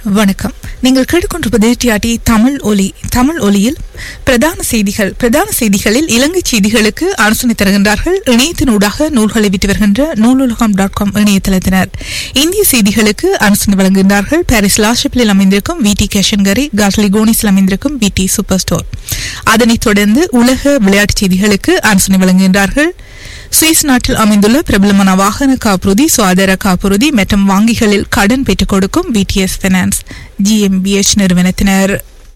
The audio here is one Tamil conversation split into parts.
வணக்கம் நீங்கள் கேட்டுக்கொண்டிருப்பது டிஆர்டி தமிழ் ஒலி தமிழ் ஒலியில் பிரதான செய்திகள் பிரதான செய்திகளில் இலங்கை செய்திகளுக்கு ஆலோசனை தருகின்றார்கள் இணையத்தினூடாக நூல்களை விட்டு வருகின்ற நூலுலகம் டாட் காம் இணையதளத்தினர் இந்திய செய்திகளுக்கு ஆலோசனை வழங்குகின்றார்கள் பாரிஸ் லாஷப்பிலில் அமைந்திருக்கும் வி டி கேஷன்கரி காட்லி கோனிஸில் அமைந்திருக்கும் வி டி சூப்பர் ஸ்டோர் அதனைத் தொடர்ந்து உலக விளையாட்டுச் செய்திகளுக்கு ஆலோசனை வழங்குகின்றார்கள் சுவிஸ் நாட்டில் அமைந்துள்ள பிரபலமான வாகன காப்புறுதி சுகாதார காப்புறுதி மற்றும் வங்கிகளில் கடன் பெற்றுக் கொடுக்கும் பிடிஎஸ் பைனான்ஸ் ஜிஎம்பிஎச் நிறுவனத்தினர்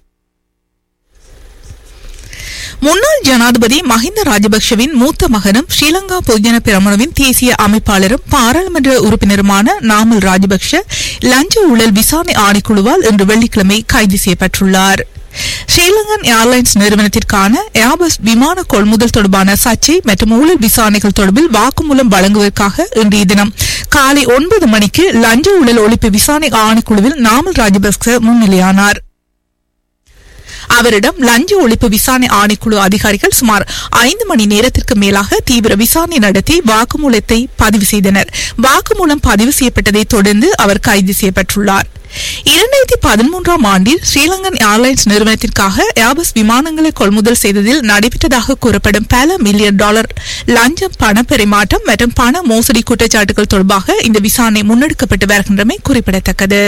முன்னாள் ஜனாதிபதி மஹிந்த ராஜபக்ஷவின் மூத்த மகனும் ஸ்ரீலங்கா பொதுஜன பிரமுனவின் தேசிய அமைப்பாளரும் பாராளுமன்ற உறுப்பினருமான நாமல் ராஜபக்ஷ லஞ்ச ஊழல் விசாரணை ஆணைக்குழுவால் இன்று வெள்ளிக்கிழமை கைது செய்யப்பட்டுள்ளார் ஸ்ரீலங்கன் ஏர்லைன்ஸ் நிறுவனத்திற்கான ஏர்பஸ் விமான கொள்முதல் தொடர்பான சர்ச்சை மற்றும் ஊழல் விசாரணைகள் தொடர்பில் வாக்குமூலம் வழங்குவதற்காக இன்றைய தினம் காலை ஒன்பது மணிக்கு லஞ்ச ஊழல் ஒழிப்பு விசாரணை ஆணைக்குழுவில் நாமல் ராஜபக்ச முன்னிலையானார் அவரிடம் லஞ்ச ஒழிப்பு விசாரணை ஆணைக்குழு அதிகாரிகள் சுமார் ஐந்து மணி நேரத்திற்கு மேலாக தீவிர விசாரணை நடத்தி வாக்குமூலத்தை பதிவு செய்தனர் வாக்குமூலம் பதிவு செய்யப்பட்டதை தொடர்ந்து அவர் கைது செய்யப்பட்டுள்ளார் இரண்டாயிரத்தி பதிமூன்றாம் ஆண்டில் ஸ்ரீலங்கன் ஏர்லைன்ஸ் நிறுவனத்திற்காக ஏர்பஸ் விமானங்களை கொள்முதல் செய்ததில் நடைபெற்றதாக கூறப்படும் பல மில்லியன் டாலர் லஞ்சம் பண பரிமாற்றம் மற்றும் பண மோசடி குற்றச்சாட்டுகள் தொடர்பாக இந்த விசாரணை முன்னெடுக்கப்பட்டு வருகின்றமை குறிப்பிடத்தக்கது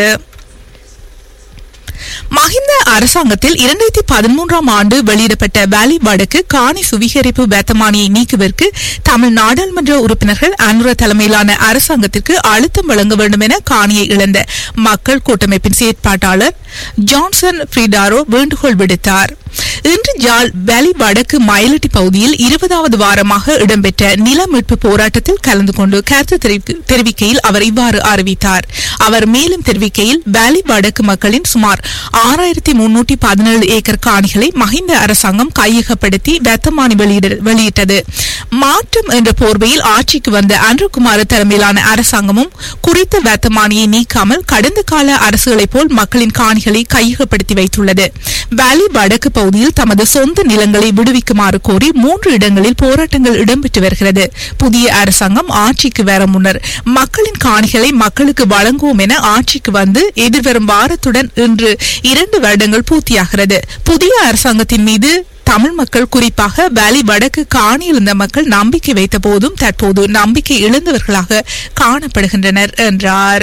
மஹிந்த அரசாங்கத்தில் இரண்டாயிரத்தி பதிமூன்றாம் ஆண்டு வெளியிடப்பட்ட வேலி வடக்கு காணி சுவீகரிப்பு வேத்தமானியை நீக்குவதற்கு தமிழ் நாடாளுமன்ற உறுப்பினர்கள் அனுர தலைமையிலான அரசாங்கத்திற்கு அழுத்தம் வழங்க வேண்டும் என காணியை இழந்த மக்கள் கூட்டமைப்பின் செயற்பாட்டாளர் ஜான்சன் ஃப்ரீடாரோ வேண்டுகோள் விடுத்தார் இன்று ஜால் வேலி வடக்கு மயிலட்டி பகுதியில் இருபதாவது வாரமாக இடம்பெற்ற நில மீட்பு போராட்டத்தில் கலந்து கொண்டு கருத்து தெரிவிக்கையில் அவர் இவ்வாறு அறிவித்தார் அவர் மேலும் தெரிவிக்கையில் வேலி வடக்கு மக்களின் சுமார் ஆறாயிரத்தி முன்னூற்றி பதினேழு ஏக்கர் காணிகளை மஹிந்த அரசாங்கம் கையகப்படுத்தி வெத்தமானி வெளியிட்டது மாற்றம் என்ற போர்வையில் ஆட்சிக்கு வந்த அன்றுகுமார தலைமையிலான அரசாங்கமும் குறித்த வெத்தமானியை நீக்காமல் கடந்த கால அரசுகளைப் போல் மக்களின் காணிகளை கையகப்படுத்தி வைத்துள்ளது வேலி வடக்கு பகுதியில் தமது சொந்த நிலங்களை விடுவிக்குமாறு கோரி மூன்று இடங்களில் போராட்டங்கள் இடம்பெற்று வருகிறது புதிய அரசாங்கம் ஆட்சிக்கு வர முன்னர் மக்களின் காணிகளை மக்களுக்கு வழங்குவோம் என ஆட்சிக்கு வந்து எதிர்வரும் வாரத்துடன் இன்று இரண்டு வருடங்கள் பூர்த்தியாகிறது புதிய அரசாங்கத்தின் மீது தமிழ் மக்கள் குறிப்பாக வேலி வடக்கு காணி இழந்த மக்கள் நம்பிக்கை வைத்த போதும் தற்போது நம்பிக்கை இழந்தவர்களாக காணப்படுகின்றனர் என்றார்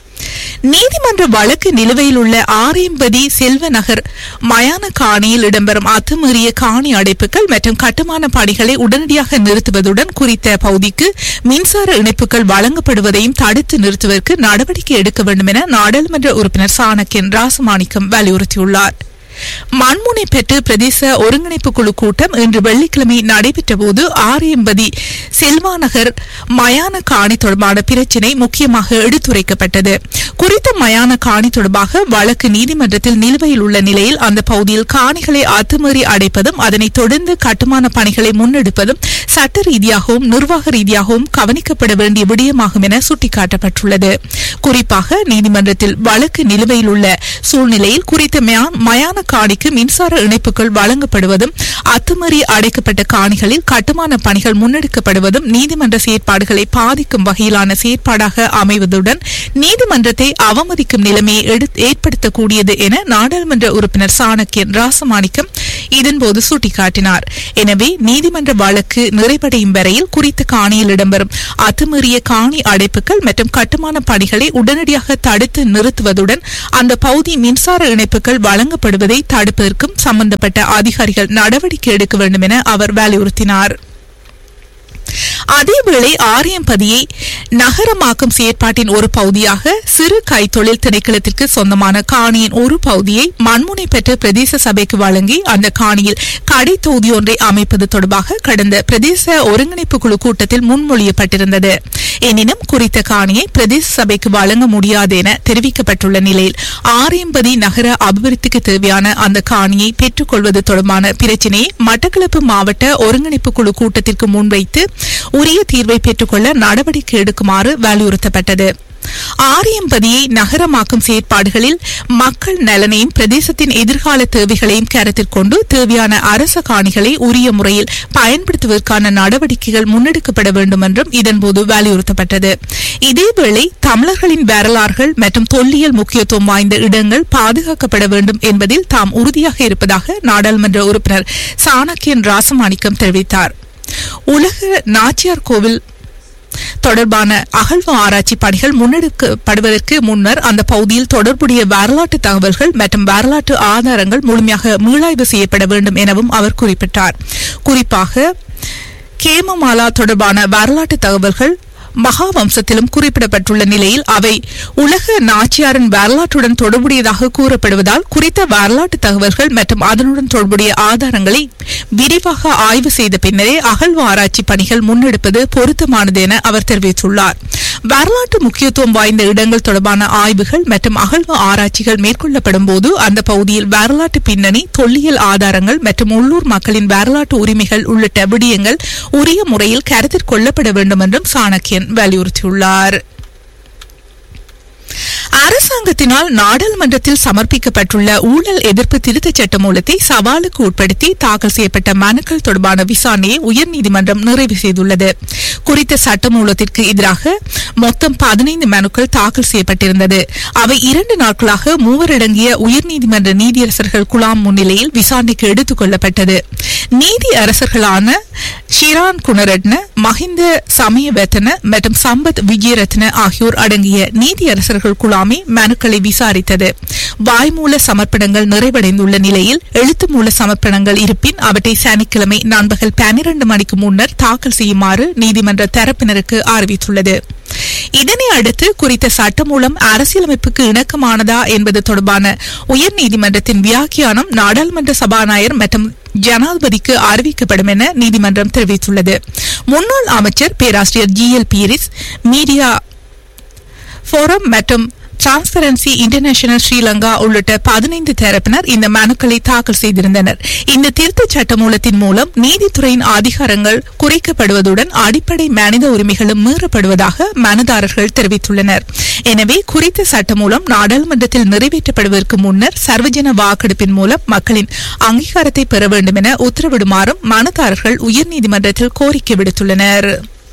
நீதிமன்ற வழக்கு நிலுவையில் உள்ள ஆரியம்பதி செல்வ நகர் மயான காணியில் இடம்பெறும் அத்துமீறிய காணி அடைப்புகள் மற்றும் கட்டுமான பணிகளை உடனடியாக நிறுத்துவதுடன் குறித்த பகுதிக்கு மின்சார இணைப்புகள் வழங்கப்படுவதையும் தடுத்து நிறுத்துவதற்கு நடவடிக்கை எடுக்க வேண்டும் என நாடாளுமன்ற உறுப்பினர் சாணக்கியன் ராசமாணிக்கம் வலியுறுத்தியுள்ளார் மண்முனை பெற்று பிரதேச ஒருங்கிணைப்பு குழு கூட்டம் இன்று வெள்ளிக்கிழமை நடைபெற்ற போது ஆரியம்பதி செல்வாநகர் மயான காணி தொடர்பான பிரச்சினை முக்கியமாக எடுத்துரைக்கப்பட்டது குறித்த மயான காணி தொடர்பாக வழக்கு நீதிமன்றத்தில் நிலுவையில் உள்ள நிலையில் அந்த பகுதியில் காணிகளை அத்துமீறி அடைப்பதும் அதனைத் தொடர்ந்து கட்டுமான பணிகளை முன்னெடுப்பதும் சட்ட ரீதியாகவும் நிர்வாக ரீதியாகவும் கவனிக்கப்பட வேண்டிய விடயமாகும் என சுட்டிக்காட்டப்பட்டுள்ளது குறிப்பாக நீதிமன்றத்தில் வழக்கு நிலுவையில் உள்ள சூழ்நிலையில் குறித்த மயான காணிக்கு மின்சார இணைப்புகள் வழங்கப்படுவதும் அத்துமீறி அடைக்கப்பட்ட காணிகளில் கட்டுமான பணிகள் முன்னெடுக்கப்படுவதும் நீதிமன்ற செயற்பாடுகளை பாதிக்கும் வகையிலான செயற்பாடாக அமைவதுடன் நீதிமன்றத்தை அவமதிக்கும் நிலைமையை ஏற்படுத்தக்கூடியது என நாடாளுமன்ற உறுப்பினர் சாணக்கியன் ராசமாணிக்கம் இதன்போது சுட்டிக்காட்டினார் எனவே நீதிமன்ற வழக்கு நிறைவடையும் வரையில் குறித்த காணியில் இடம்பெறும் அத்துமீறிய காணி அடைப்புகள் மற்றும் கட்டுமான பணிகளை உடனடியாக தடுத்து நிறுத்துவதுடன் அந்த பகுதி மின்சார இணைப்புகள் வழங்கப்படுவதை தடுப்பதற்கும் சம்பந்தப்பட்ட அதிகாரிகள் நடவடிக்கை எடுக்க வேண்டும் என அவர் வலியுறுத்தினார் அதேவேளை ஆரியம்பதியை நகரமாக்கும் செயற்பாட்டின் ஒரு பகுதியாக சிறு கைத்தொழில் திணைக்களத்திற்கு சொந்தமான காணியின் ஒரு பகுதியை மண்முனை பெற்ற பிரதேச சபைக்கு வழங்கி அந்த காணியில் கடை தொகுதி ஒன்றை அமைப்பது தொடர்பாக கடந்த பிரதேச ஒருங்கிணைப்பு குழு கூட்டத்தில் முன்மொழியப்பட்டிருந்தது எனினும் குறித்த காணியை பிரதேச சபைக்கு வழங்க முடியாது என தெரிவிக்கப்பட்டுள்ள நிலையில் ஆரியம்பதி நகர அபிவிருத்திக்கு தேவையான அந்த காணியை பெற்றுக் கொள்வது தொடர்பான பிரச்சினையை மட்டக்களப்பு மாவட்ட ஒருங்கிணைப்பு குழு கூட்டத்திற்கு முன்வைத்து உரிய தீர்வை பெற்றுக்கொள்ள நடவடிக்கை எடுக்குமாறு வலியுறுத்தப்பட்டது ஆரியம்பதியை நகரமாக்கும் செயற்பாடுகளில் மக்கள் நலனையும் பிரதேசத்தின் எதிர்கால தேவைகளையும் கருத்தில் கொண்டு தேவையான அரச காணிகளை உரிய முறையில் பயன்படுத்துவதற்கான நடவடிக்கைகள் முன்னெடுக்கப்பட வேண்டும் என்றும் இதன்போது வலியுறுத்தப்பட்டது இதேவேளை தமிழர்களின் வரலாறுகள் மற்றும் தொல்லியல் முக்கியத்துவம் வாய்ந்த இடங்கள் பாதுகாக்கப்பட வேண்டும் என்பதில் தாம் உறுதியாக இருப்பதாக நாடாளுமன்ற உறுப்பினர் சாணக்கியன் ராசமாணிக்கம் தெரிவித்தார் உலக நாச்சியார் கோவில் தொடர்பான அகழ்வு ஆராய்ச்சி பணிகள் முன்னெடுக்கப்படுவதற்கு முன்னர் அந்த பகுதியில் தொடர்புடைய வரலாற்று தகவல்கள் மற்றும் வரலாற்று ஆதாரங்கள் முழுமையாக மீளாய்வு செய்யப்பட வேண்டும் எனவும் அவர் குறிப்பிட்டார் குறிப்பாக கேமமாலா தொடர்பான வரலாற்று தகவல்கள் மகாவம்சத்திலும் குறிப்பிடப்பட்டுள்ள நிலையில் அவை உலக நாச்சியாரின் வரலாற்றுடன் தொடர்புடையதாக கூறப்படுவதால் குறித்த வரலாற்று தகவல்கள் மற்றும் அதனுடன் தொடர்புடைய ஆதாரங்களை விரிவாக ஆய்வு செய்த பின்னரே அகழ்வு ஆராய்ச்சி பணிகள் முன்னெடுப்பது பொருத்தமானது என அவர் தெரிவித்துள்ளார் வரலாற்று முக்கியத்துவம் வாய்ந்த இடங்கள் தொடர்பான ஆய்வுகள் மற்றும் அகழ்வு ஆராய்ச்சிகள் மேற்கொள்ளப்படும் போது அந்த பகுதியில் வரலாற்று பின்னணி தொல்லியல் ஆதாரங்கள் மற்றும் உள்ளூர் மக்களின் வரலாற்று உரிமைகள் உள்ளிட்ட விடயங்கள் உரிய முறையில் கருத்தில் கொள்ளப்பட வேண்டும் என்றும் சாணக்கியன் வலியுறுத்தியுள்ளார் அரசாங்கத்தினால் நாடாளுமன்றத்தில் சமர்ப்பிக்கப்பட்டுள்ள ஊழல் எதிர்ப்பு திருத்தச் சட்ட மூலத்தை சவாலுக்கு உட்படுத்தி தாக்கல் செய்யப்பட்ட மனுக்கள் தொடர்பான விசாரணையை உயர்நீதிமன்றம் நிறைவு செய்துள்ளது குறித்த சட்ட மூலத்திற்கு எதிராக மொத்தம் பதினைந்து மனுக்கள் தாக்கல் செய்யப்பட்டிருந்தது அவை இரண்டு நாட்களாக மூவரடங்கிய உயர்நீதிமன்ற நீதியரசர்கள் குழாம் முன்னிலையில் விசாரணைக்கு எடுத்துக் கொள்ளப்பட்டது நீதி அரசர்களான ஷிரான் குணரட்ன மஹிந்த சமயவர்த்தன மற்றும் சம்பத் விஜயரத்ன ஆகியோர் அடங்கிய நீதியரசர்கள் குழாமே மனுக்களை விசாரித்தது வாய்மூல சமர்ப்பணங்கள் நிறைவடைந்துள்ள நிலையில் எழுத்து மூல சமர்ப்பணங்கள் இருப்பின் அவற்றை சனிக்கிழமை நண்பகல் பனிரண்டு மணிக்கு முன்னர் தாக்கல் செய்யுமாறு நீதிமன்ற தரப்பினருக்கு அறிவித்துள்ளது இதனை அடுத்து குறித்த சட்டம் மூலம் அரசியலமைப்புக்கு இணக்கமானதா என்பது தொடர்பான உயர்நீதிமன்றத்தின் வியாக்கியானம் நாடாளுமன்ற சபாநாயகர் மற்றும் ஜனாதிபதிக்கு அறிவிக்கப்படும் என நீதிமன்றம் தெரிவித்துள்ளது முன்னாள் அமைச்சர் பேராசிரியர் G L Peiris media forum மற்றும் டிரான்ஸ்பரன்சி இன்டர்நேஷனல் ஸ்ரீலங்கா உள்ளிட்ட பதினைந்து தரப்பினர் இந்த மனுக்களை தாக்கல் செய்திருந்தனர் இந்த திருத்தச் சட்ட மூலத்தின் மூலம் நீதித்துறையின் அதிகாரங்கள் குறைக்கப்படுவதுடன் அடிப்படை மனித உரிமைகளும் மீறப்படுவதாக மனுதாரர்கள் தெரிவித்துள்ளனர் எனவே குறித்த சட்ட மூலம் நாடாளுமன்றத்தில் நிறைவேற்றப்படுவதற்கு முன்னர் சர்வஜன வாக்கெடுப்பின் மூலம் மக்களின் அங்கீகாரத்தை பெற வேண்டும் என உத்தரவிடுமாறும் மனுதாரர்கள் உயர்நீதிமன்றத்தில் கோரிக்கை விடுத்துள்ளனர்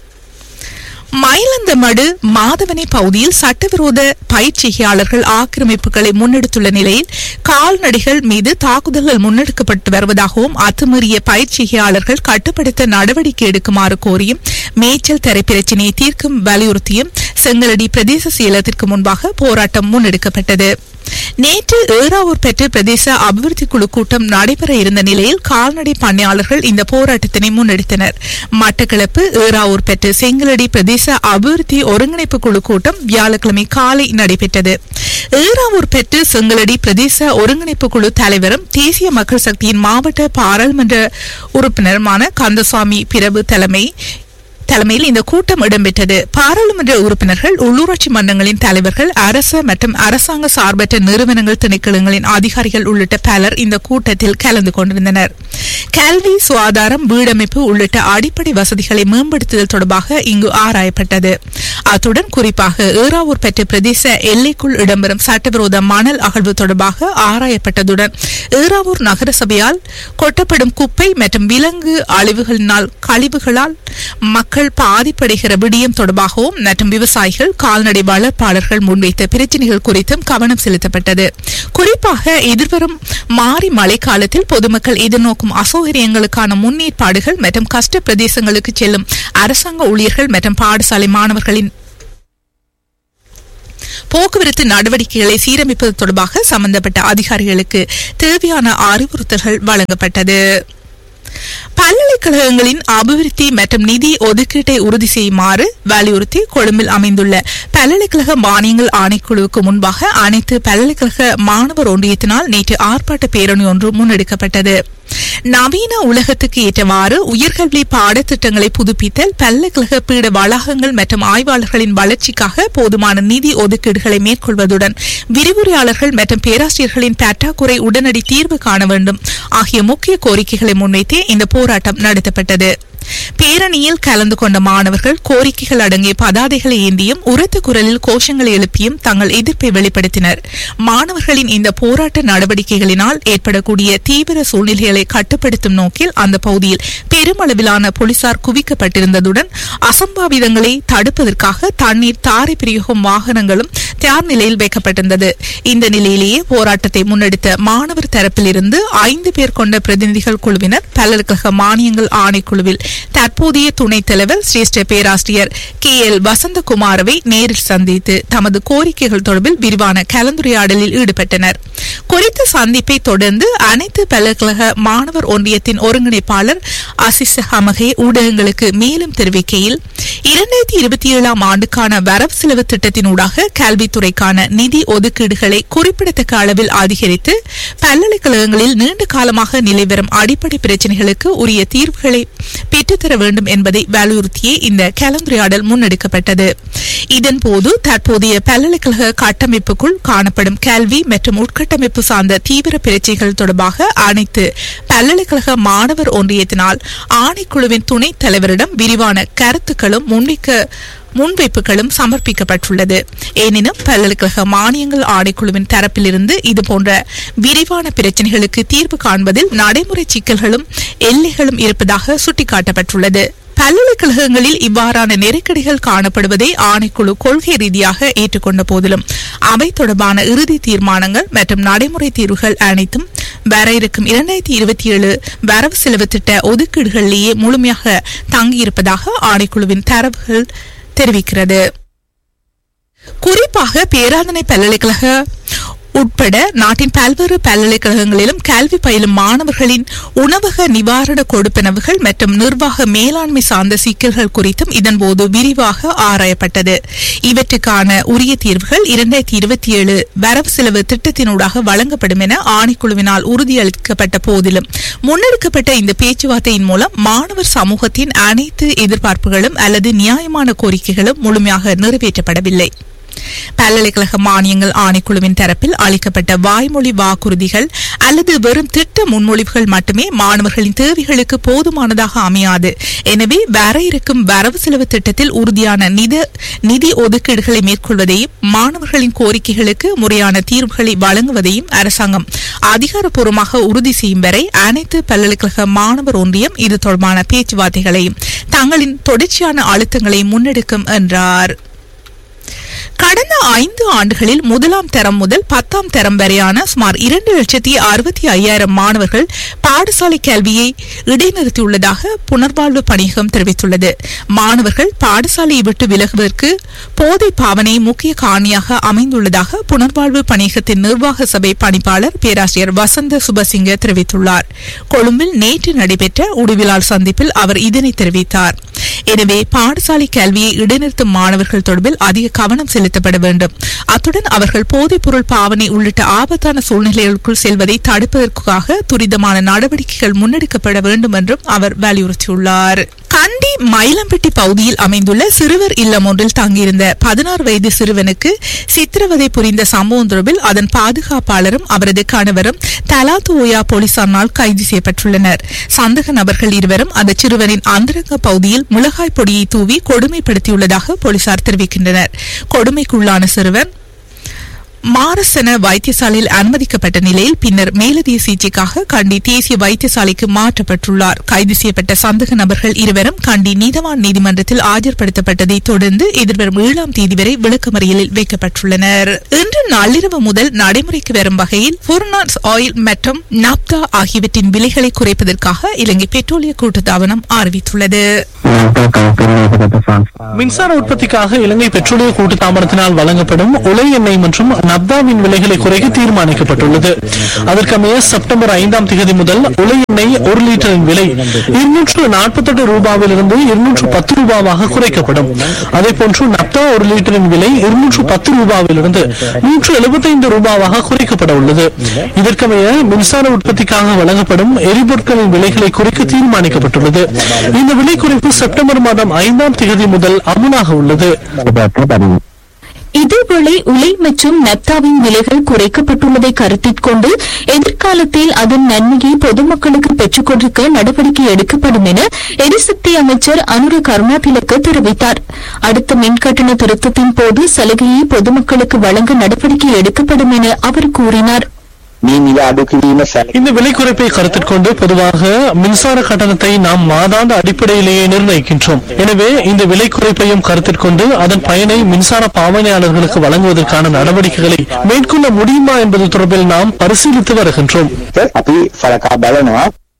மயிலந்தமடு மாதவனை பகுதியில் சட்டவிரோத பயிற்சியாளர்கள் ஆக்கிரமிப்புகளை முன்னெடுத்துள்ள நிலையில் கால்நடைகள் மீது தாக்குதல்கள் முன்னெடுக்கப்பட்டு வருவதாகவும் அத்துமீறிய பயிற்சியாளர்கள் கட்டுப்படுத்த நடவடிக்கை எடுக்குமாறு கோரியும் மேய்ச்சல் தரை பிரச்சினையை தீர்க்கும் வலியுறுத்தியும் செங்கலடி பிரதேச செயலகத்திற்கு முன்பாக போராட்டம் முன்னெடுக்கப்பட்டது நேற்று ஏறாவூர் பெற்ற பிரதேச அபிவிருத்தி குழு கூட்டம் நடைபெற இருந்த நிலையில் கால்நடை பண்ணையாளர்கள் இந்த போராட்டத்தினை முன்னெடுத்தனர் மட்டக்களப்பு ஏறாவூர் பெற்ற செங்கலடி பிரதேச அபிவிருத்தி ஒருங்கிணைப்பு குழு கூட்டம் வியாழக்கிழமை காலை நடைபெற்றது ஏறாவூர் பெற்று செங்கலடி பிரதேச ஒருங்கிணைப்பு குழு தலைவரும் தேசிய மக்கள் சக்தியின் மாவட்ட பாராளுமன்ற உறுப்பினருமான கந்தசாமி பிரபு தலைமை தலைமையில் இந்த கூட்டம் இடம்பெற்றது பாராளுமன்ற உறுப்பினர்கள் உள்ளூராட்சி மன்றங்களின் தலைவர்கள் அரச மற்றும் அரசாங்க சார்பற்ற நிறுவனங்கள் திணைக்களங்களின் அதிகாரிகள் உள்ளிட்ட பலர் இந்த கூட்டத்தில் கலந்து கொண்டிருந்தனர் கல்வி சுகாதாரம் வீடமைப்பு உள்ளிட்ட அடிப்படை வசதிகளை மேம்படுத்துதல் தொடர்பாக இங்கு ஆராயப்பட்டது அத்துடன் குறிப்பாக ஏறாவூர் பெற்ற பிரதேச எல்லைக்குள் இடம்பெறும் சட்டவிரோத மணல் அகழ்வு தொடர்பாக ஆராயப்பட்டதுடன் ஏறாவூர் நகரசபையால் கொட்டப்படும் குப்பை மற்றும் விலங்கு அழிவுகளினால் கழிவுகளால் மக்கள் பாதிப்படைகிற விடயம் தொடர்பாகவும் மற்றும் விவசாயிகள் கால்நடை வளர்ப்பாளர்கள் முன்வைத்த பிரச்சினைகள் குறித்தும் கவனம் செலுத்தப்பட்டது குறிப்பாக எதிர்வரும் மாறி மழைக்காலத்தில் பொதுமக்கள் எதிர்நோக்கும் அசௌகரியங்களுக்கான முன்னேற்பாடுகள் மற்றும் கஷ்ட பிரதேசங்களுக்கு செல்லும் அரசாங்க ஊழியர்கள் மற்றும் பாடசாலை மாணவர்களின் போக்குவரத்து நடவடிக்கைகளை சீரமைப்பது தொடர்பாக சம்பந்தப்பட்ட அதிகாரிகளுக்கு தேவையான அறிவுறுத்தல்கள் வழங்கப்பட்டது பல்கலைக்கழகங்களின் அபிவிருத்தி மற்றும் நிதி ஒதுக்கீட்டை உறுதி செய்யுமாறு வலியுறுத்தி கொழும்பில் அமைந்துள்ள பல்கலைக்கழக மானியங்கள் ஆணைக்குழுவுக்கு முன்பாக அனைத்து பல்கலைக்கழக மாணவர் ஒன்றியத்தினால் நேற்று ஆர்ப்பாட்ட பேரணி ஒன்று முன்னெடுக்கப்பட்டது நவீன உலகத்துக்கு ஏற்றவாறு உயர்கல்வி பாடத்திட்டங்களை புதுப்பித்தல் பல்கலைக்கழக பீட வளாகங்கள் மற்றும் ஆய்வாளர்களின் வளர்ச்சிக்காக போதுமான நிதி ஒதுக்கீடுகளை மேற்கொள்வதுடன் விரிவுரையாளர்கள் மற்றும் பேராசிரியர்களின் பற்றாக்குறை உடனடி தீர்வு காண வேண்டும் ஆகிய முக்கிய கோரிக்கைகளை முன்வைத்தே இந்த போராட்டம் நடத்தப்பட்டது பேரணியில் கலந்து கொண்ட மாணவர்கள் கோரிக்கைகள் அடங்கிய பதாதைகளை ஏந்தியும் உரத்த குரலில் கோஷங்களை எழுப்பியும் தங்கள் எதிர்ப்பை வெளிப்படுத்தினர் மாணவர்களின் இந்த போராட்ட நடவடிக்கைகளினால் ஏற்படக்கூடிய தீவிர சூழ்நிலைகளை கட்டுப்படுத்தும் நோக்கில் அந்த பகுதியில் பெருமளவிலான போலீசார் குவிக்கப்பட்டிருந்ததுடன் அசம்பாவிதங்களை தடுப்பதற்காக தண்ணீர் தாரை பிரயோகம் வாகனங்களும் தயார் நிலையில் வைக்கப்பட்டிருந்தது இந்த நிலையிலேயே போராட்டத்தை முன்னெடுத்த மாணவர் தரப்பிலிருந்து ஐந்து பேர் கொண்ட பிரதிநிதிகள் குழுவினர் பல்கலைக்கழக மானியங்கள் ஆணைக்குழுவில் தற்போதைய துணைத் தலைவர் சிரேஷ்ட பேராசிரியர் கே எல் வசந்தகுமாரவை நேரில் சந்தித்து தமது கோரிக்கைகள் தொடர்பில் விரிவான கலந்துரையாடலில் ஈடுபட்டனர் குறித்த சந்திப்பை தொடர்ந்து அனைத்து பல்கலைக்கழக மாணவர் ஒன்றியத்தின் ஒருங்கிணைப்பாளர் அசிஸ் ஹமகே ஊடகங்களுக்கு மேலும் தெரிவிக்கையில் இரண்டாயிரத்தி இருபத்தி ஏழாம் ஆண்டுக்கான வரவு செலவு திட்டத்தினூடாக கல்வித்துறைக்கான நிதி ஒதுக்கீடுகளை குறிப்பிடத்தக்க அளவில் அதிகரித்து பல்கலைக்கழகங்களில் நீண்ட காலமாக நிலைவரும் அடிப்படை பிரச்சினைகளுக்கு உரிய தீர்வுகளை பெற்றுத்தர வேண்டும் என்பதை வலியுறுத்தியே இந்த கலந்துரையாடல் முன்னெடுக்கப்பட்டது இதன்போது தற்போதைய பல்கலைக்கழக கட்டமைப்புக்குள் காணப்படும் கல்வி மற்றும் உட்கட்டமைப்பு சார்ந்த தீவிர பிரச்சனைகள் தொடர்பாக அனைத்து பல்கலைக்கழக மாணவர் ஒன்றியத்தினால் ஆணைக்குழுவின் துணைத் தலைவரிடம் விரிவான கருத்துக்களும் முன்வைக்க முன்வைப்புகளும் சமர்ப்பிக்கப்பட்டுள்ளது எனினும் பல்கலைக்கழக மானியங்கள் ஆணைக்குழுவின் தரப்பிலிருந்து இதுபோன்ற விரிவான பிரச்சினைகளுக்கு தீர்வு காண்பதில் நடைமுறை சிக்கல்களும் எல்லைகளும் இருப்பதாக சுட்டிக்காட்டப்பட்டுள்ளது பல்கலைக்கழகங்களில் இவ்வாறான நெருக்கடிகள் காணப்படுவதை ஆணைக்குழு கொள்கை ரீதியாக ஏற்றுக்கொண்ட போதிலும் அவை தொடர்பான இறுதி தீர்மானங்கள் மற்றும் நடைமுறை தீர்வுகள் அனைத்தும் வர இருக்கும் இரண்டாயிரத்தி இருபத்தி ஏழு வரவு செலவு திட்ட ஒதுக்கீடுகளிலேயே முழுமையாக தங்கியிருப்பதாக ஆணைக்குழுவின் தரவுகள் தெரிவிக்கிறது குறிப்பாக பேராதனை பல்கலைக்கழக உட்பட நாட்டின் பல்வேறு பல்கலைக்கழகங்களிலும் கல்வி பயிலும் மாணவர்களின் உணவக நிவாரண கொடுப்பனவுகள் மற்றும் நிர்வாக மேலாண்மை சார்ந்த சிக்கல்கள் குறித்தும் இதன்போது விரிவாக ஆராயப்பட்டது இவற்றுக்கான உரிய தீர்வுகள் இரண்டாயிரத்தி இருபத்தி ஏழு வரவு செலவு திட்டத்தினூடாக வழங்கப்படும் என ஆணைக்குழுவினால் உறுதியளிக்கப்பட்ட போதிலும் முன்னெடுக்கப்பட்ட இந்த பேச்சுவார்த்தையின் மூலம் மாணவர் சமூகத்தின் அனைத்து எதிர்பார்ப்புகளும் அல்லது நியாயமான கோரிக்கைகளும் முழுமையாக நிறைவேற்றப்படவில்லை பல்கலைக்கழக மானியங்கள் ஆணைக்குழுவின் தரப்பில் அளிக்கப்பட்ட வாய்மொழி வாக்குறுதிகள் அல்லது வெறும் திட்ட முன்மொழிவுகள் மட்டுமே மாணவர்களின் தேவைகளுக்கு போதுமானதாக அமையாது எனவே வர இருக்கும் வரவு செலவு திட்டத்தில் உறுதியான நித நிதி ஒதுக்கீடுகளை மேற்கொள்வதையும் மாணவர்களின் கோரிக்கைகளுக்கு முறையான தீர்வுகளை வழங்குவதையும் அரசாங்கம் அதிகாரப்பூர்வமாக உறுதி செய்யும் வரை அனைத்து பல்கலைக்கழக மாணவர் ஒன்றியம் இது தொடர்பான பேச்சுவார்த்தைகளையும் தங்களின் தொடர்ச்சியான அழுத்தங்களை முன்னெடுக்கும் என்றார் கடந்த ஐந்து ஆண்டுகளில் முதலாம் தரம் முதல் பத்தாம் தரம் வரையான சுமார் இரண்டு லட்சத்தி அறுபத்தி ஐயாயிரம் மாணவர்கள் பாடசாலை கல்வியை இடைநிறுத்தியுள்ளதாக புனர்வாழ்வு பணியகம் தெரிவித்துள்ளது மாணவர்கள் பாடசாலையை விட்டு விலகுவதற்கு போதை பாவனை முக்கிய காரணியாக அமைந்துள்ளதாக புனர்வாழ்வு பணியகத்தின் நிர்வாக சபை பணிப்பாளர் பேராசிரியர் வசந்த சுபசிங்க தெரிவித்துள்ளார் கொழும்பில் நேற்று நடைபெற்ற உடுவிலால் சந்திப்பில் அவர் இதனை தெரிவித்தார் எனவே பாடசாலை கல்வியை இடைநிறுத்தும் மாணவர்கள் தொடர்பில் அதிக கவனம் செலுத்தப்பட வேண்டும் அத்துடன் அவர்கள் போதைப் பொருள் பாவனை உள்ளிட்ட ஆபத்தான சூழ்நிலைகளுக்குள் செல்வதை தடுப்பதற்காக துரிதமான நடவடிக்கைகள் முன்னெடுக்கப்பட வேண்டும் என்றும் அவர் வலியுறுத்தியுள்ளார் கண்டி மயிலம்பட்டி பகுதியில் அமைந்துள்ள சிறுவர் இல்லம் ஒன்றில் தங்கியிருந்த பதினாறு வயது சிறுவனுக்கு சித்திரவதை புரிந்த சம்பவம் தொடர்பில் அதன் பாதுகாப்பாளரும் அவரது கணவரும் தலாத்து ஓயா போலீசாரால் கைது செய்யப்பட்டுள்ளனர் சந்தக நபர்கள் இருவரும் அந்த சிறுவனின் அந்தரங்க பகுதியில் மிளகாய் பொடியை தூவி கொடுமைப்படுத்தியுள்ளதாக போலீசார் தெரிவிக்கின்றனர் கொடுமைக்குள்ளான சிறுவன் மாரசன வைத்தியசாலையில் அனுமதிக்கப்பட்ட நிலையில் பின்னர் மேலதிக சிகிச்சைக்காக கண்டி தேசிய வைத்தியசாலைக்கு மாற்றப்பட்டுள்ளார் கைது செய்யப்பட்ட சந்தக நபர்கள் இருவரும் கண்டி நீதவான் நீதிமன்றத்தில் ஆஜர்படுத்தப்பட்டதை தொடர்ந்து எதிர்வரும் ஏழாம் தேதி வரை விளக்கமறியலில் வைக்கப்பட்டுள்ளனர் இன்று நள்ளிரவு முதல் நடைமுறைக்கு வரும் வகையில் ஃபுர்னாஸ் ஆயில் மற்றும் நாப்தா ஆகியவற்றின் விலைகளை குறைப்பதற்காக இலங்கை பெட்ரோலிய கூட்டுத்தாபனம் அறிவித்துள்ளது மின்சார உற்பத்திக்காக இலங்கை பெட்ரோலிய கூட்டு தாமரத்தினால் வழங்கப்படும் உலை எண்ணெய் மற்றும் நப்தாவின் விலைகளை குறைக்க தீர்மானிக்கப்பட்டுள்ளது அதற்கமைய செப்டம்பர் ஐந்தாம் தேதி முதல் உலை எண்ணெய் ஒரு லிட்டரின் விலை இருநூற்று நாற்பத்தெட்டு ரூபாவிலிருந்து இருநூற்று பத்து ரூபாவாக குறைக்கப்படும் அதே போன்று நப்தா ஒரு லிட்டரின் விலை இருநூற்று பத்து ரூபாவிலிருந்து நூற்று எழுபத்தைந்து ரூபாவாக குறைக்கப்பட உள்ளது இதற்கமைய மின்சார உற்பத்திக்காக வழங்கப்படும் எரிபொருட்களின் விலைகளை குறைக்க தீர்மானிக்கப்பட்டுள்ளது இந்த விலை குறைப்பு செப்டம்பர் மாதம் ஐந்தாம் தேதி முதல் அமலாக உள்ளது இதேவேளை உலை மற்றும் நப்தாவின் விலைகள் குறைக்கப்பட்டுள்ளதை கருத்தில் கொண்டு எதிர்காலத்தில் அதன் நன்மையை பொதுமக்களுக்கு பெற்றுக் கொடுக்க நடவடிக்கை எடுக்கப்படும் என எரிசக்தி அமைச்சர் அனுர கருணாதிலக்கு தெரிவித்தார் அடுத்த மின்கட்டண திருத்தத்தின் போது சலுகையை பொதுமக்களுக்கு வழங்க நடவடிக்கை எடுக்கப்படும் என அவர் கூறினார் මේ මිල අඩු කිරීම සැල இந்த விலை குறைப்பை கருத்தில் கொண்டு பொதுவாக மின்சார கட்டணத்தை நாம் மாதாந்த அடிப்படையிலேயே நிர்ணயிக்கின்றோம் எனவே இந்த விலை குறைப்பையும் கருத்தில் கொண்டு அதன் பயனை மின்சார பாவனையாளர்களுக்கு வழங்குவதற்கான நடவடிக்கைகளை மேற்கொள்ள முடியுமா என்பது தொடர்பில் நாம் பரிசீலித்து வருகின்றோம் අපි සලකා බලනවා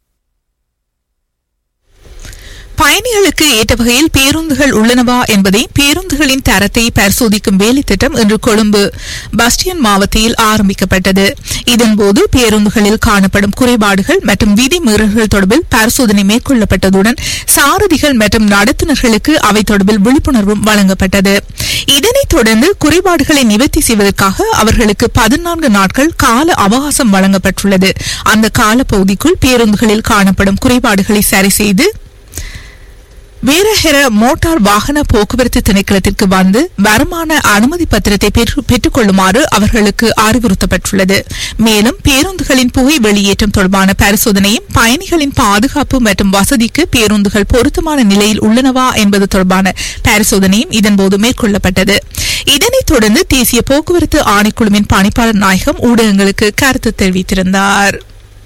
பயணிகளுக்கு ஏற்ற வகையில் பேருந்துகள் உள்ளனவா என்பதை பேருந்துகளின் தரத்தை பரிசோதிக்கும் வேலை திட்டம் இன்று கொழும்பு பஸ்டியன் மாவட்டத்தில் ஆரம்பிக்கப்பட்டது இதன்போது பேருந்துகளில் காணப்படும் குறைபாடுகள் மற்றும் விதிமீறல்கள் தொடர்பில் பரிசோதனை மேற்கொள்ளப்பட்டதுடன் சாரதிகள் மற்றும் நடத்துனர்களுக்கு அவை தொடர்பில் விழிப்புணர்வும் வழங்கப்பட்டது இதனைத் தொடர்ந்து குறைபாடுகளை நிவர்த்தி செய்வதற்காக அவர்களுக்கு பதினான்கு நாட்கள் கால அவகாசம் வழங்கப்பட்டுள்ளது அந்த காலப்பகுதிக்குள் பேருந்துகளில் காணப்படும் குறைபாடுகளை சரி செய்து வீரஹெர மோட்டார் வாகன போக்குவரத்து திணைக்களத்திற்கு வந்து வருமான அனுமதி பத்திரத்தை பெற்று- பெற்றுக் கொள்ளுமாறு அவர்களுக்கு அறிவுறுத்தப்பட்டுள்ளது மேலும் பேருந்துகளின் புகை வெளியேற்றம் தொடர்பான பரிசோதனையும் பயணிகளின் பாதுகாப்பு மற்றும் வசதிக்கு பேருந்துகள் பொருத்தமான நிலையில் உள்ளனவா என்பது தொடர்பான பரிசோதனையும் இதன்போது மேற்கொள்ளப்பட்டது இதனைத் தொடர்ந்து தேசிய போக்குவரத்து ஆணைக்குழுவின் பணிப்பாளர் நாயகம் ஊடகங்களுக்கு கருத்து தெரிவித்திருந்தார்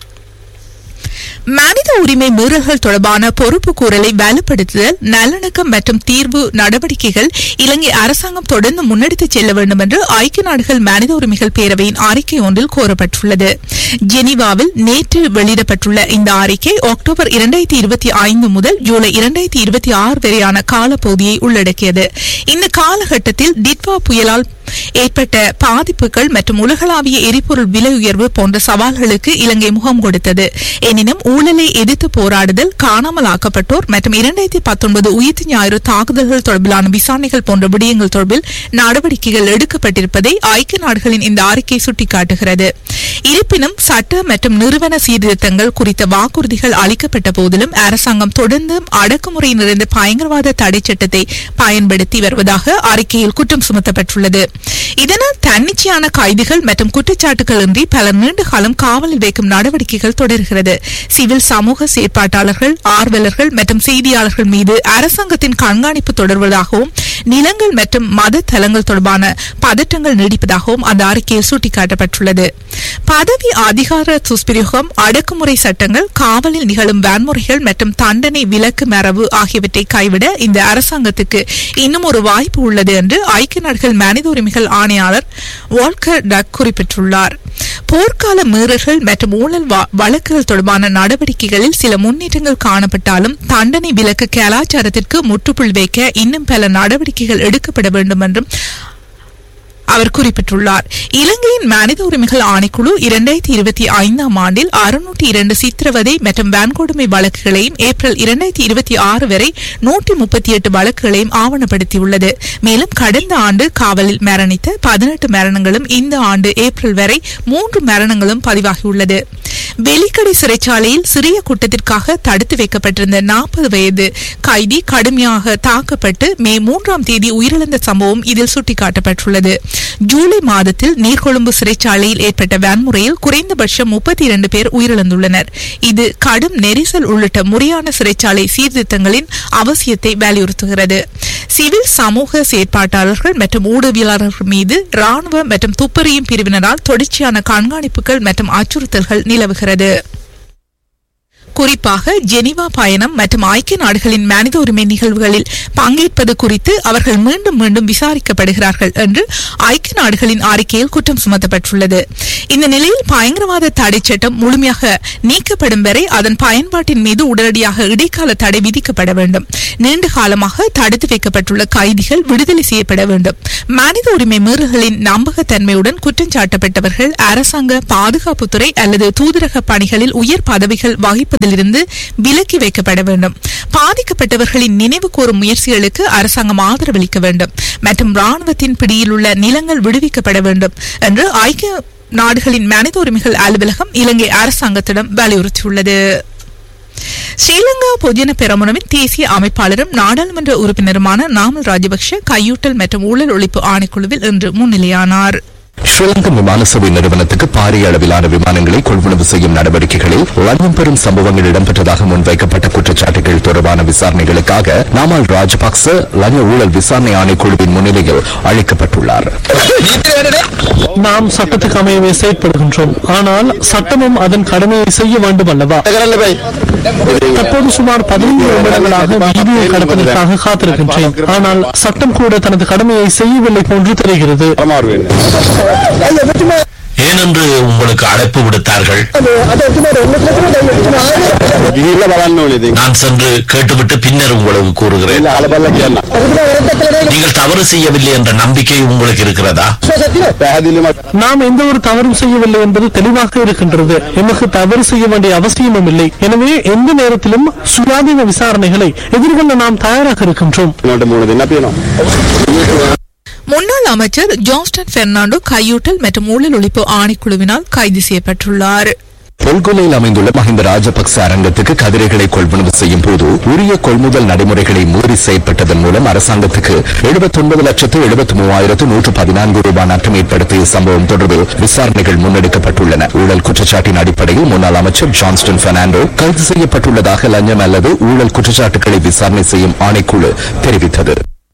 மனித உரிமை மீறல்கள் தொடர்பான பொறுப்பு கூறலை வலுப்படுத்துதல் நல்லிணக்கம் மற்றும் தீர்வு நடவடிக்கைகள் இலங்கை அரசாங்கம் தொடர்ந்து முன்னெடுத்துச் செல்ல வேண்டும் என்று ஐக்கிய நாடுகள் மனித உரிமைகள் பேரவையின் அறிக்கை ஒன்றில் கோரப்பட்டுள்ளது ஜெனீவாவில் நேற்று வெளியிடப்பட்டுள்ள இந்த அறிக்கை அக்டோபர் இரண்டாயிரத்தி இருபத்தி ஐந்து முதல் ஜூலை இரண்டாயிரத்தி இருபத்தி ஆறு வரையான காலப்பகுதியை உள்ளடக்கியது இந்த காலகட்டத்தில் டிட்வா புயலால் ஏற்பட்ட பாதிப்புகள் மற்றும் உலகளாவிய எரிபொருள் விலை உயர்வு போன்ற சவால்களுக்கு இலங்கை முகம் கொடுத்தது எனினும் ஊழலை எதிர்த்து போராடுதல் காணாமல் ஆக்கப்பட்டோர் மற்றும் இரண்டாயிரத்தி பத்தொன்பது உயிர்த்து ஞாயிறு தாக்குதல்கள் தொடர்பிலான விசாரணைகள் போன்ற விடயங்கள் தொடர்பில் நடவடிக்கைகள் எடுக்கப்பட்டிருப்பதை ஐக்கிய நாடுகளின் இந்த அறிக்கை சுட்டிக்காட்டுகிறது இருப்பினும் சட்ட மற்றும் நிறுவன சீர்திருத்தங்கள் குறித்த வாக்குறுதிகள் அளிக்கப்பட்ட போதிலும் அரசாங்கம் தொடர்ந்து அடக்குமுறை நிறைந்த பயங்கரவாத தடை சட்டத்தை பயன்படுத்தி வருவதாக அறிக்கையில் குற்றம் சுமத்தப்பட்டுள்ளது இதனால் தன்னிச்சையான கைதிகள் மற்றும் குற்றச்சாட்டுகள் இன்றி பலர் நீண்ட காலம் காவலில் வைக்கும் நடவடிக்கைகள் தொடர்கிறது சிவில் சமூக செயற்பாட்டாளர்கள் ஆர்வலர்கள் மற்றும் செய்தியாளர்கள் மீது அரசாங்கத்தின் கண்காணிப்பு தொடர்வதாகவும் நிலங்கள் மற்றும் மத தலங்கள் தொடர்பான பதற்றங்கள் நீடிப்பதாகவும் அந்த அறிக்கையில் சுட்டிக்காட்டப்பட்டுள்ளது பதவி அதிகார துஷ்பிரயோகம் அடக்குமுறை சட்டங்கள் காவலில் நிகழும் வன்முறைகள் மற்றும் தண்டனை விலக்கு மரபு ஆகியவற்றை கைவிட இந்த அரசாங்கத்துக்கு இன்னும் ஒரு வாய்ப்பு உள்ளது என்று ஐக்கிய நாடுகள் மனித உரிமைகள் ஆணையாளர் வால்கர் டக் குறிப்பிட்டுள்ளார் போர்க்கால மீறல்கள் மற்றும் ஊழல் வா- வழக்குகள் தொடர்பான நடவடிக்கைகளில் சில முன்னேற்றங்கள் காணப்பட்டாலும் தண்டனை விலக்கு கலாச்சாரத்திற்கு முற்றுப்புள்ளி வைக்க இன்னும் பல நடவடிக்கைகள் எடுக்கப்பட வேண்டும் என்றும் அவர் குறிப்பிட்டுள்ளார் இலங்கையின் மனித உரிமைகள் ஆணைக்குழு இரண்டாயிரத்தி இருபத்தி ஐந்தாம் ஆண்டில் அறுநூற்றி இரண்டு சித்திரவதை மற்றும் வன்கொடுமை வழக்குகளையும் ஏப்ரல் இரண்டாயிரத்தி இருபத்தி ஆறு வரை நூற்றி முப்பத்தி எட்டு வழக்குகளையும் ஆவணப்படுத்தியுள்ளது மேலும் கடந்த ஆண்டு காவலில் மரணித்த பதினெட்டு மரணங்களும் இந்த ஆண்டு ஏப்ரல் வரை மூன்று மரணங்களும் பதிவாகியுள்ளது வெலிக்கடை சிறைச்சாலையில் சிறிய குற்றத்திற்காக தடுத்து வைக்கப்பட்டிருந்த நாற்பது வயது கைதி கடுமையாக தாக்கப்பட்டு மே மூன்றாம் தேதி உயிரிழந்த சம்பவம் இதில் சுட்டிக்காட்டப்பட்டுள்ளது ஜூலை மாதத்தில் நீர்கொழும்பு சிறைச்சாலையில் ஏற்பட்ட வன்முறையில் குறைந்தபட்சம் முப்பத்தி இரண்டு பேர் உயிரிழந்துள்ளனர் இது கடும் நெரிசல் உள்ளிட்ட முறையான சிறைச்சாலை சீர்திருத்தங்களின் அவசியத்தை வலியுறுத்துகிறது சிவில் சமூக செயற்பாட்டாளர்கள் மற்றும் ஊடகவியலாளர்கள் மீது ராணுவ மற்றும் துப்பறியும் பிரிவினரால் தொடர்ச்சியான கண்காணிப்புகள் மற்றும் அச்சுறுத்தல்கள் நிலவுகிறது குறிப்பாக ஜெனீவா பயணம் மற்றும் ஐக்கிய நாடுகளின் மனித உரிமை நிகழ்வுகளில் பங்கேற்பது குறித்து அவர்கள் மீண்டும் மீண்டும் விசாரிக்கப்படுகிறார்கள் என்று ஐக்கிய நாடுகளின் அறிக்கையில் குற்றம் சுமத்தப்பட்டுள்ளது இந்த நிலையில் பயங்கரவாத தடை சட்டம் முழுமையாக நீக்கப்படும் வரை அதன் பயன்பாட்டின் மீது உடனடியாக இடைக்கால தடை விதிக்கப்பட வேண்டும் நீண்ட காலமாக தடுத்து வைக்கப்பட்டுள்ள கைதிகள் விடுதலை செய்யப்பட வேண்டும் மனித உரிமை மீறல்களின் நம்பகத்தன்மையுடன் குற்றம் சாட்டப்பட்டவர்கள் அரசாங்க பாதுகாப்புத்துறை அல்லது தூதரக பணிகளில் உயர் பதவிகள் வகிப்பதிலிருந்து விலக்கி வைக்கப்பட வேண்டும் பாதிக்கப்பட்டவர்களின் நினைவு கூறும் முயற்சிகளுக்கு அரசாங்கம் ஆதரவளிக்க வேண்டும் மற்றும் ராணுவத்தின் பிடியில் உள்ள நிலங்கள் விடுவிக்கப்பட வேண்டும் என்று ஐக்கிய நாடுகளின் மனித உரிமைகள் அலுவலகம் இலங்கை அரசாங்கத்திடம் வலியுறுத்தியுள்ளது ஸ்ரீலங்கா பொதுஜன பெரமுனவின் தேசிய அமைப்பாளரும் நாடாளுமன்ற உறுப்பினருமான நாமல் ராஜபக்ஷ கையூட்டல் மற்றும் ஊழல் ஒழிப்பு ஆணைக்குழுவில் இன்று முன்னிலையானார் ஸ்ரீலங்கன் விமான சேவை நிறுவனத்துக்கு பாரிய அளவிலான விமானங்களை கொள்வனவு செய்யும் நடவடிக்கைகளில் லஞ்சம் பெறும் சம்பவங்கள் இடம்பெற்றதாக முன்வைக்கப்பட்ட குற்றச்சாட்டுகள் தொடர்பான விசாரணைகளுக்காக நாமல் ராஜபக்ச லஞ்ச ஊழல் விசாரணை ஆணைக்குழுவின் முன்னிலையில் அழைக்கப்பட்டுள்ளார் நாம் சட்டத்துக்கு அமையவே செயற்படுகின்றோம் ஆனால் சட்டமும் அதன் கடமையை செய்ய வேண்டும் அல்லவா தற்போது சுமார் பதினைந்து நிமிடங்களாக வீதியை கடப்பதற்காக காத்திருக்கின்றேன் ஆனால் சட்டம் கூட தனது கடமையை செய்யவில்லை போன்று தெரிகிறது ஏனென்று உங்களுக்கு அழைப்பு விடுத்தார்கள் ගිහිල්ල බලන්න ඕනේද நான் சென்று கேட்டுவிட்டு பின்னர் உங்களுக்கு கூறுகிறேன் අලබල්ල කියන්න நீங்கள் தவறு செய்யவில்லை என்ற நம்பிக்கை உங்களுக்கு இருக்கிறதா පැහැදිලිම நாம் எந்த ஒரு தவறும் செய்யவில்லை என்பது தெளிவாக இருக்கின்றது எமக்கு தவறு செய்ய வேண்டிய அவசியமும் இல்லை எனவே எந்த நேரத்திலும் சுயாதீன விசாரணைகளை எதிர்கொள்ள நாம் தயாராக இருக்கின்றோம் නට මුණ දෙන්න තියෙනවා முன்னாள் அமைச்சர் ஜான்ஸ்டன் பெர்னாண்டோ கையூட்டல் மற்றும் ஊழல் ஒழிப்பு ஆணைக்குழுவினால் கைது செய்யப்பட்டுள்ளார் பொல்கொலையில் அமைந்துள்ள மஹிந்த ராஜபக்ச அரங்கத்துக்கு கதிரைகளை கொள்வனவு செய்யும் போது உரிய கொள்முதல் நடைமுறைகளை மீறி செயற்பட்டதன் மூலம் அரசாங்கத்துக்கு 79 லட்சத்து எழுபத்தி மூவாயிரத்து நூற்று பதினான்கு ரூபாய் நட்டம் ஏற்படுத்திய சம்பவம் தொடர்பில் விசாரணைகள் முன்னெடுக்கப்பட்டுள்ளன ஊழல் குற்றச்சாட்டின் அடிப்படையில் முன்னாள் அமைச்சர் ஜான்ஸ்டன் பெர்னாண்டோ கைது செய்யப்பட்டுள்ளதாக லஞ்சம் அல்லது ஊழல் குற்றச்சாட்டுகளை விசாரணை செய்யும் ஆணைக்குழு தெரிவித்தது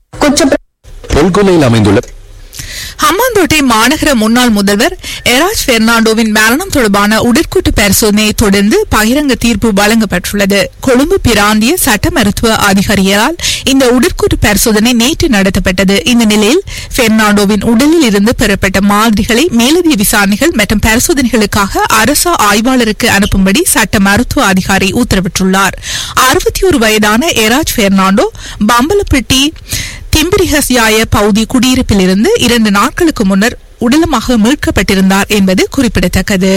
பொல்கொலையில் அமைந்துள்ள ஹம்மாந்தோட்டை மாநகர முன்னாள் முதல்வர் எராஜ் பெர்னாண்டோவின் மரணம் தொடர்பான உடற்கூட்டு பரிசோதனையை தொடர்ந்து பகிரங்க தீர்ப்பு வழங்கப்பட்டுள்ளது கொழும்பு பிராந்திய சட்ட மருத்துவ அதிகாரியால் இந்த உடற்கூட்டு பரிசோதனை நேற்று நடத்தப்பட்டது இந்த நிலையில் பெர்னாண்டோவின் உடலில் இருந்து பெறப்பட்ட மாதிரிகளை மேலதிக விசாரணைகள் மற்றும் பரிசோதனைகளுக்காக அரசு ஆய்வாளருக்கு அனுப்பும்படி சட்ட மருத்துவ அதிகாரி உத்தரவிட்டுள்ளார் அறுபத்தி ஒரு வயதான எராஜ் பெர்னாண்டோ பம்பலப்பட்டி திம்பிரிஹஸ்யாய பகுதி குடியிருப்பிலிருந்து இரண்டு நாட்களுக்கு முன்னர் உடலமாக மீட்கப்பட்டிருந்தார் என்பது குறிப்பிடத்தக்கது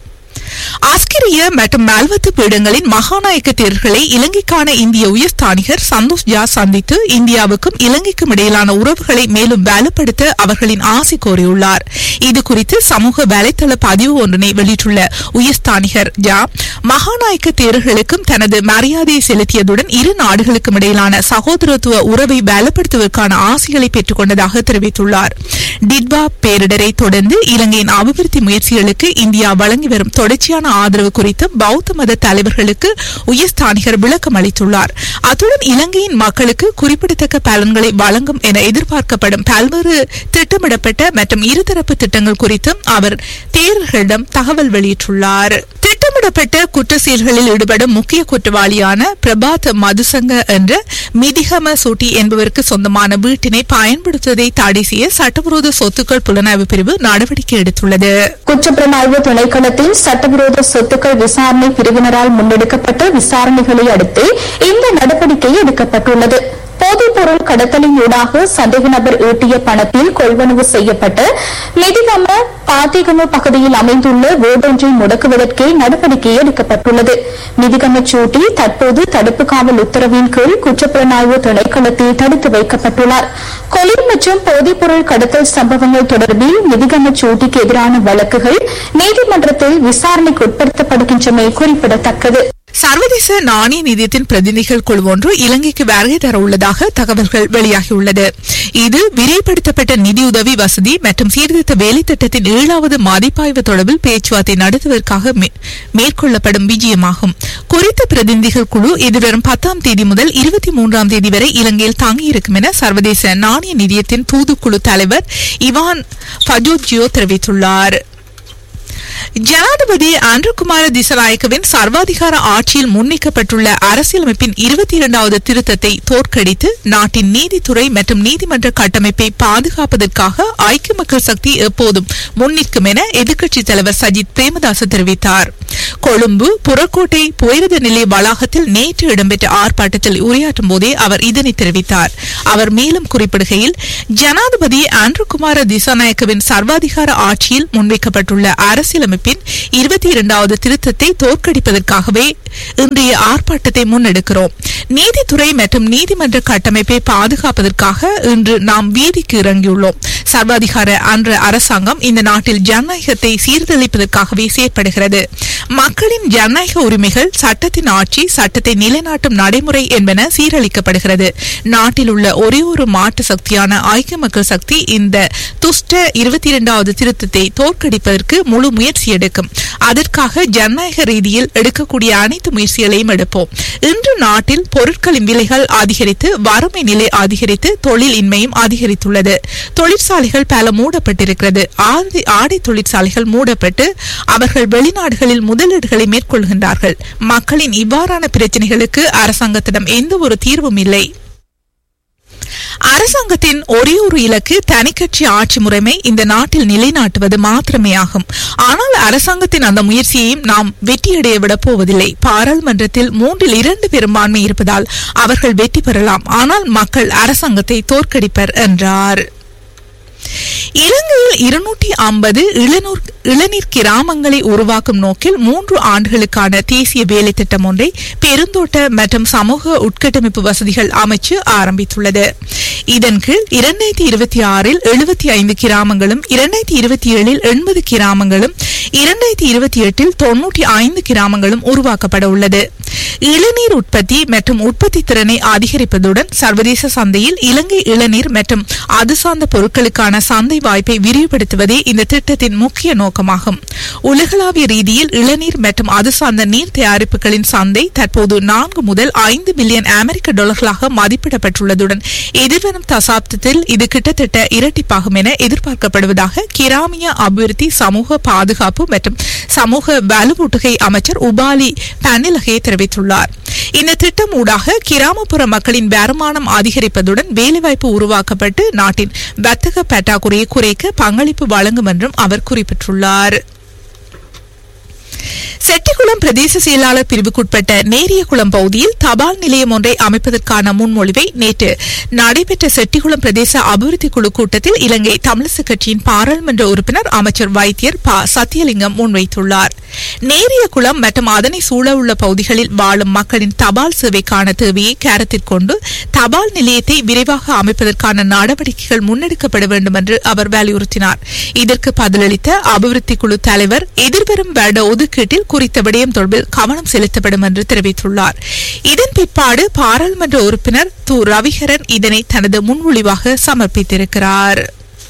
ஆஸ்கிரிய மற்றும் மால்வத்து பீடங்களின் மகாநாயக்க தேர்தல்களை இலங்கைக்கான இந்திய உயர்ஸ்தானிகர் சந்தோஷ் ஜா சந்தித்து இந்தியாவுக்கும் இலங்கைக்கும் இடையிலான உறவுகளை மேலும் வலுப்படுத்த அவர்களின் ஆசை கோரியுள்ளார் இது குறித்து சமூக வலைதள பதிவு ஒன்றினை வெளியிட்டுள்ள உயர்ஸ்தானிகர் ஜா மகாநாயக்க தேர்தல்களுக்கும் தனது மரியாதையை செலுத்தியதுடன் இரு நாடுகளுக்கும் இடையிலான சகோதரத்துவ உறவை வலுப்படுத்துவதற்கான ஆசைகளை பெற்றுக் கொண்டதாக தெரிவித்துள்ளார் டிட்வா பேரிடரை தொடர்ந்து இலங்கையின் அபிவிருத்தி முயற்சிகளுக்கு இந்தியா வழங்கி வரும் தொடர்ச்சியான ஆதரவு குறித்து பௌத்த மத தலைவர்களுக்கு உயர்ஸ்தானிகர் விளக்கம் அளித்துள்ளார் அத்துடன் இலங்கையின் மக்களுக்கு குறிப்பிடத்தக்க பலன்களை வழங்கும் என எதிர்பார்க்கப்படும் பல்வேறு திட்டமிடப்பட்ட மற்றும் இருதரப்பு திட்டங்கள் குறித்தும் அவர் தேர்தல்களிடம் தகவல் வெளியிட்டுள்ளார் திட்டமிடப்பட்ட குற்ற செயல்களில் ஈடுபடும் முக்கிய குற்றவாளியான பிரபாத் மதுசங்க என்ற மிதிகம சூட்டி என்பவருக்கு சொந்தமான வீட்டினை பயன்படுத்துவதை தடை செய்ய சட்டவிரோத சொத்துக்கள் புலனாய்வு பிரிவு நடவடிக்கை எடுத்துள்ளது குற்றப்புலனாய்வு திணைக்களத்தின் சட்டவிரோத சொத்துக்கள் விசாரணை பிரிவினரால் முன்னெடுக்கப்பட்ட விசாரணைகளை அடுத்து இந்த நடவடிக்கை எடுக்கப்பட்டுள்ளது போதைப்பொருள் கடத்தலின் ஊடாக சந்தேக நபர் ஈட்டிய பணத்தில் கொள்வனவு செய்யப்பட்ட மிதிகம பாத்திகம பகுதியில் அமைந்துள்ள வீடொன்றை முடக்குவதற்கே நடவடிக்கை எடுக்கப்பட்டுள்ளது மிதிகம சூட்டி தற்போது தடுப்பு காவல் உத்தரவின் கீழ் குற்றப்புலனாய்வு திணைக்களத்தில் தடுத்து வைக்கப்பட்டுள்ளார் கொலை மற்றும் போதைப்பொருள் கடத்தல் சம்பவங்கள் தொடர்பில் மிதிகம சூட்டிக்கு எதிரான வழக்குகள் நீதிமன்றத்தில் விசாரணைக்கு உட்படுத்தப்படுகின்றமை குறிப்பிடத்தக்கது சர்வதேச நாணய நிதியத்தின் பிரதிநிதிகள் குழு ஒன்று இலங்கைக்கு வருகை தர உள்ளதாக தகவல்கள் வெளியாகியுள்ளது இது விரைவுபடுத்தப்பட்ட நிதியுதவி வசதி மற்றும் சீர்திருத்த வேலை திட்டத்தின் ஏழாவது மதிப்பாய்வு தொடர்பில் பேச்சுவார்த்தை நடத்துவதற்காக மே- மேற்கொள்ளப்படும் விஜயமாகும் குறித்த பிரதிநிதிகள் குழு எதிர்வரும் பத்தாம் தேதி முதல் இருபத்தி மூன்றாம் தேதி வரை இலங்கையில் தங்கியிருக்கும் என சர்வதேச நாணய நிதியத்தின் தூதுக்குழு தலைவர் இவான் ஃபஜோஜியோ தெரிவித்துள்ளார் ஜனாதிபதி ஆண்ட்ருகுமார திசநாயக்கவின் சர்வாதிகார ஆட்சியில் முன்வைக்கப்பட்டுள்ள அரசியலமைப்பின் இருபத்தி இரண்டாவது திருத்தத்தை தோற்கடித்து நாட்டின் நீதித்துறை மற்றும் நீதிமன்ற கட்டமைப்பை பாதுகாப்பதற்காக ஐக்கிய மக்கள் சக்தி எப்போதும் முன்னிற்கும் என எதிர்க்கட்சித் தலைவர் சஜித் பிரேமதாச தெரிவித்தார் கொழும்பு புறக்கோட்டை புயரத நிலை வளாகத்தில் நேற்று இடம்பெற்ற ஆர்ப்பாட்டத்தில் உரையாற்றும் போதே அவர் இதனை தெரிவித்தார் அவர் மேலும் குறிப்பிடுகையில் ஜனாதிபதி ஆண்ட்ருகுமார திசாநாயக்கவின் சர்வாதிகார ஆட்சியில் முன்வைக்கப்பட்டுள்ள அரசியலமைப்பின் இருபத்தி இரண்டாவது திருத்தத்தை தோற்கடிப்பதற்காகவே இன்றைய ஆர்ப்பாட்டத்தை முன்னெடுக்கிறோம் நீதித்துறை மற்றும் நீதிமன்ற கட்டமைப்பை பாதுகாப்பதற்காக இன்று நாம் வீதிக்கு இறங்கியுள்ளோம் சர்வாதிகார அன்ற அரசாங்கம் இந்த நாட்டில் ஜனநாயகத்தை சீர்திருப்பதற்காகவே செயற்படுகிறது மக்களின் ஜனநாயக உரிமைகள் சட்டத்தின் ஆட்சி சட்டத்தை நிலைநாட்டும் நடைமுறை என்பன சீரழிக்கப்படுகிறது நாட்டில் உள்ள ஒரே ஒரு மாற்று சக்தியான ஐக்கிய மக்கள் சக்தி இந்த துஷ்ட இருபத்தி இரண்டாவது திருத்தத்தை தோற்கடிப்பதற்கு முழு முயற்சி எடுக்கும் அதற்காக ஜனநாயக ரீதியில் எடுக்கக்கூடிய அனைத்து முயற்சிகளையும் எடுப்போம் இன்று நாட்டில் பொருட்களின் விலைகள் அதிகரித்து வறுமை நிலை அதிகரித்து தொழில் இன்மையும் அதிகரித்துள்ளது தொழிற்சாலைகள் பல மூடப்பட்டிருக்கிறது ஆதி- ஆடை தொழிற்சாலைகள் மூடப்பட்டு அவர்கள் வெளிநாடுகளில் முதலீடுகளை மேற்கொள்கின்றார்கள் மக்களின் இவ்வாறான பிரச்சனைகளுக்கு அரசாங்கத்திடம் எந்த ஒரு தீர்வும் இல்லை அரசாங்கத்தின் ஒரே ஒரு இலக்கு தனிக்கட்சி ஆட்சி முறைமை இந்த நாட்டில் நிலைநாட்டுவது மாத்திரமே ஆகும் ஆனால் அரசாங்கத்தின் அந்த முயற்சியையும் நாம் வெற்றியடைய விடப் போவதில்லை பாராளுமன்றத்தில் மூன்றில் இரண்டு பெரும்பான்மை இருப்பதால் அவர்கள் வெற்றி பெறலாம் ஆனால் மக்கள் அரசாங்கத்தை தோற்கடிப்பர் என்றார் இலங்கையில் இருநூற்றி ஐம்பது இளநூர் இளநீர் கிராமங்களை உருவாக்கும் நோக்கில் மூன்று ஆண்டுகளுக்கான தேசிய வேலை திட்டம் ஒன்றை பெருந்தோட்ட மற்றும் சமூக உட்கட்டமைப்பு வசதிகள் அமைச்சு ஆரம்பித்துள்ளது இதன் கீழ் இரண்டாயிரத்தி இருபத்தி ஆறில் எழுபத்தி ஐந்து கிராமங்களும் இரண்டாயிரத்தி இருபத்தி ஏழில் எண்பது கிராமங்களும் இரண்டாயிரத்தி இருபத்தி எட்டில் தொன்னூற்றி ஐந்து கிராமங்களும் உருவாக்கப்பட உள்ளது இளநீர் உற்பத்தி மற்றும் உற்பத்தி திறனை அதிகரிப்பதுடன் சர்வதேச சந்தையில் இலங்கை இளநீர் மற்றும் அது சார்ந்த பொருட்களுக்கான சந்தை வாய்ப்பை விரிவுபடுத்துவதே இந்த திட்டத்தின் முக்கிய நோக்கமாகும் உலகளாவிய ரீதியில் இளநீர் மற்றும் அது சார்ந்த நீர் தயாரிப்புகளின் சந்தை தற்போது நான்கு முதல் ஐந்து பில்லியன் அமெரிக்க டாலர்களாக மதிப்பிடப்பட்டுள்ளதுடன் எதிர்வரும் தசாப்தத்தில் இது கிட்டத்தட்ட இரட்டிப்பாகும் என எதிர்பார்க்கப்படுவதாக கிராமிய அபிவிருத்தி சமூக பாதுகாப்பு மற்றும் சமூக வலுவூட்டுகை அமைச்சர் உபாலி பன்னிலகே தெரிவித்துள்ளார் இந்த திட்டம் ஊடாக கிராமப்புற மக்களின் வருமானம் அதிகரிப்பதுடன் வேலைவாய்ப்பு உருவாக்கப்பட்டு நாட்டின் வர்த்தக பற்றாக்குறையை குறைக்க பங்களிப்பு வழங்கும் என்றும் அவர் குறிப்பிட்டுள்ளார் செட்டிக்குளம் பிரதேச செயலாளர் பிரிவுக்குட்பட்ட நேரியகுளம் பகுதியில் தபால் நிலையம் ஒன்றை அமைப்பதற்கான முன்மொழிவை நேற்று நடைபெற்ற செட்டிக்குளம் பிரதேச அபிவிருத்தி குழு கூட்டத்தில் இலங்கை தமிழிசை கட்சியின் பாராளுமன்ற உறுப்பினர் அமைச்சர் வைத்தியர் ப சத்தியலிங்கம் முன்வைத்துள்ளார் நேரியகுளம் மற்றும் அதனை சூழவுள்ள பகுதிகளில் வாழும் மக்களின் தபால் சேவைக்கான தேவையை கருத்தில் கொண்டு தபால் நிலையத்தை விரைவாக அமைப்பதற்கான நடவடிக்கைகள் முன்னெடுக்கப்பட வேண்டும் என்று அவர் வலியுறுத்தினார் இதற்கு பதிலளித்த அபிவிருத்தி குழு தலைவர் எதிர்வரும் வருட ஒதுக்கீட்டில் குறித்த விடயம் தொடர்பில் கவனம் செலுத்தப்படும் என்று தெரிவித்துள்ளார் இதன் பிற்பாடு பாராளுமன்ற உறுப்பினர் து ரவிகரன் இதனை தனது முன்மொழிவாக சமர்ப்பித்திருக்கிறார்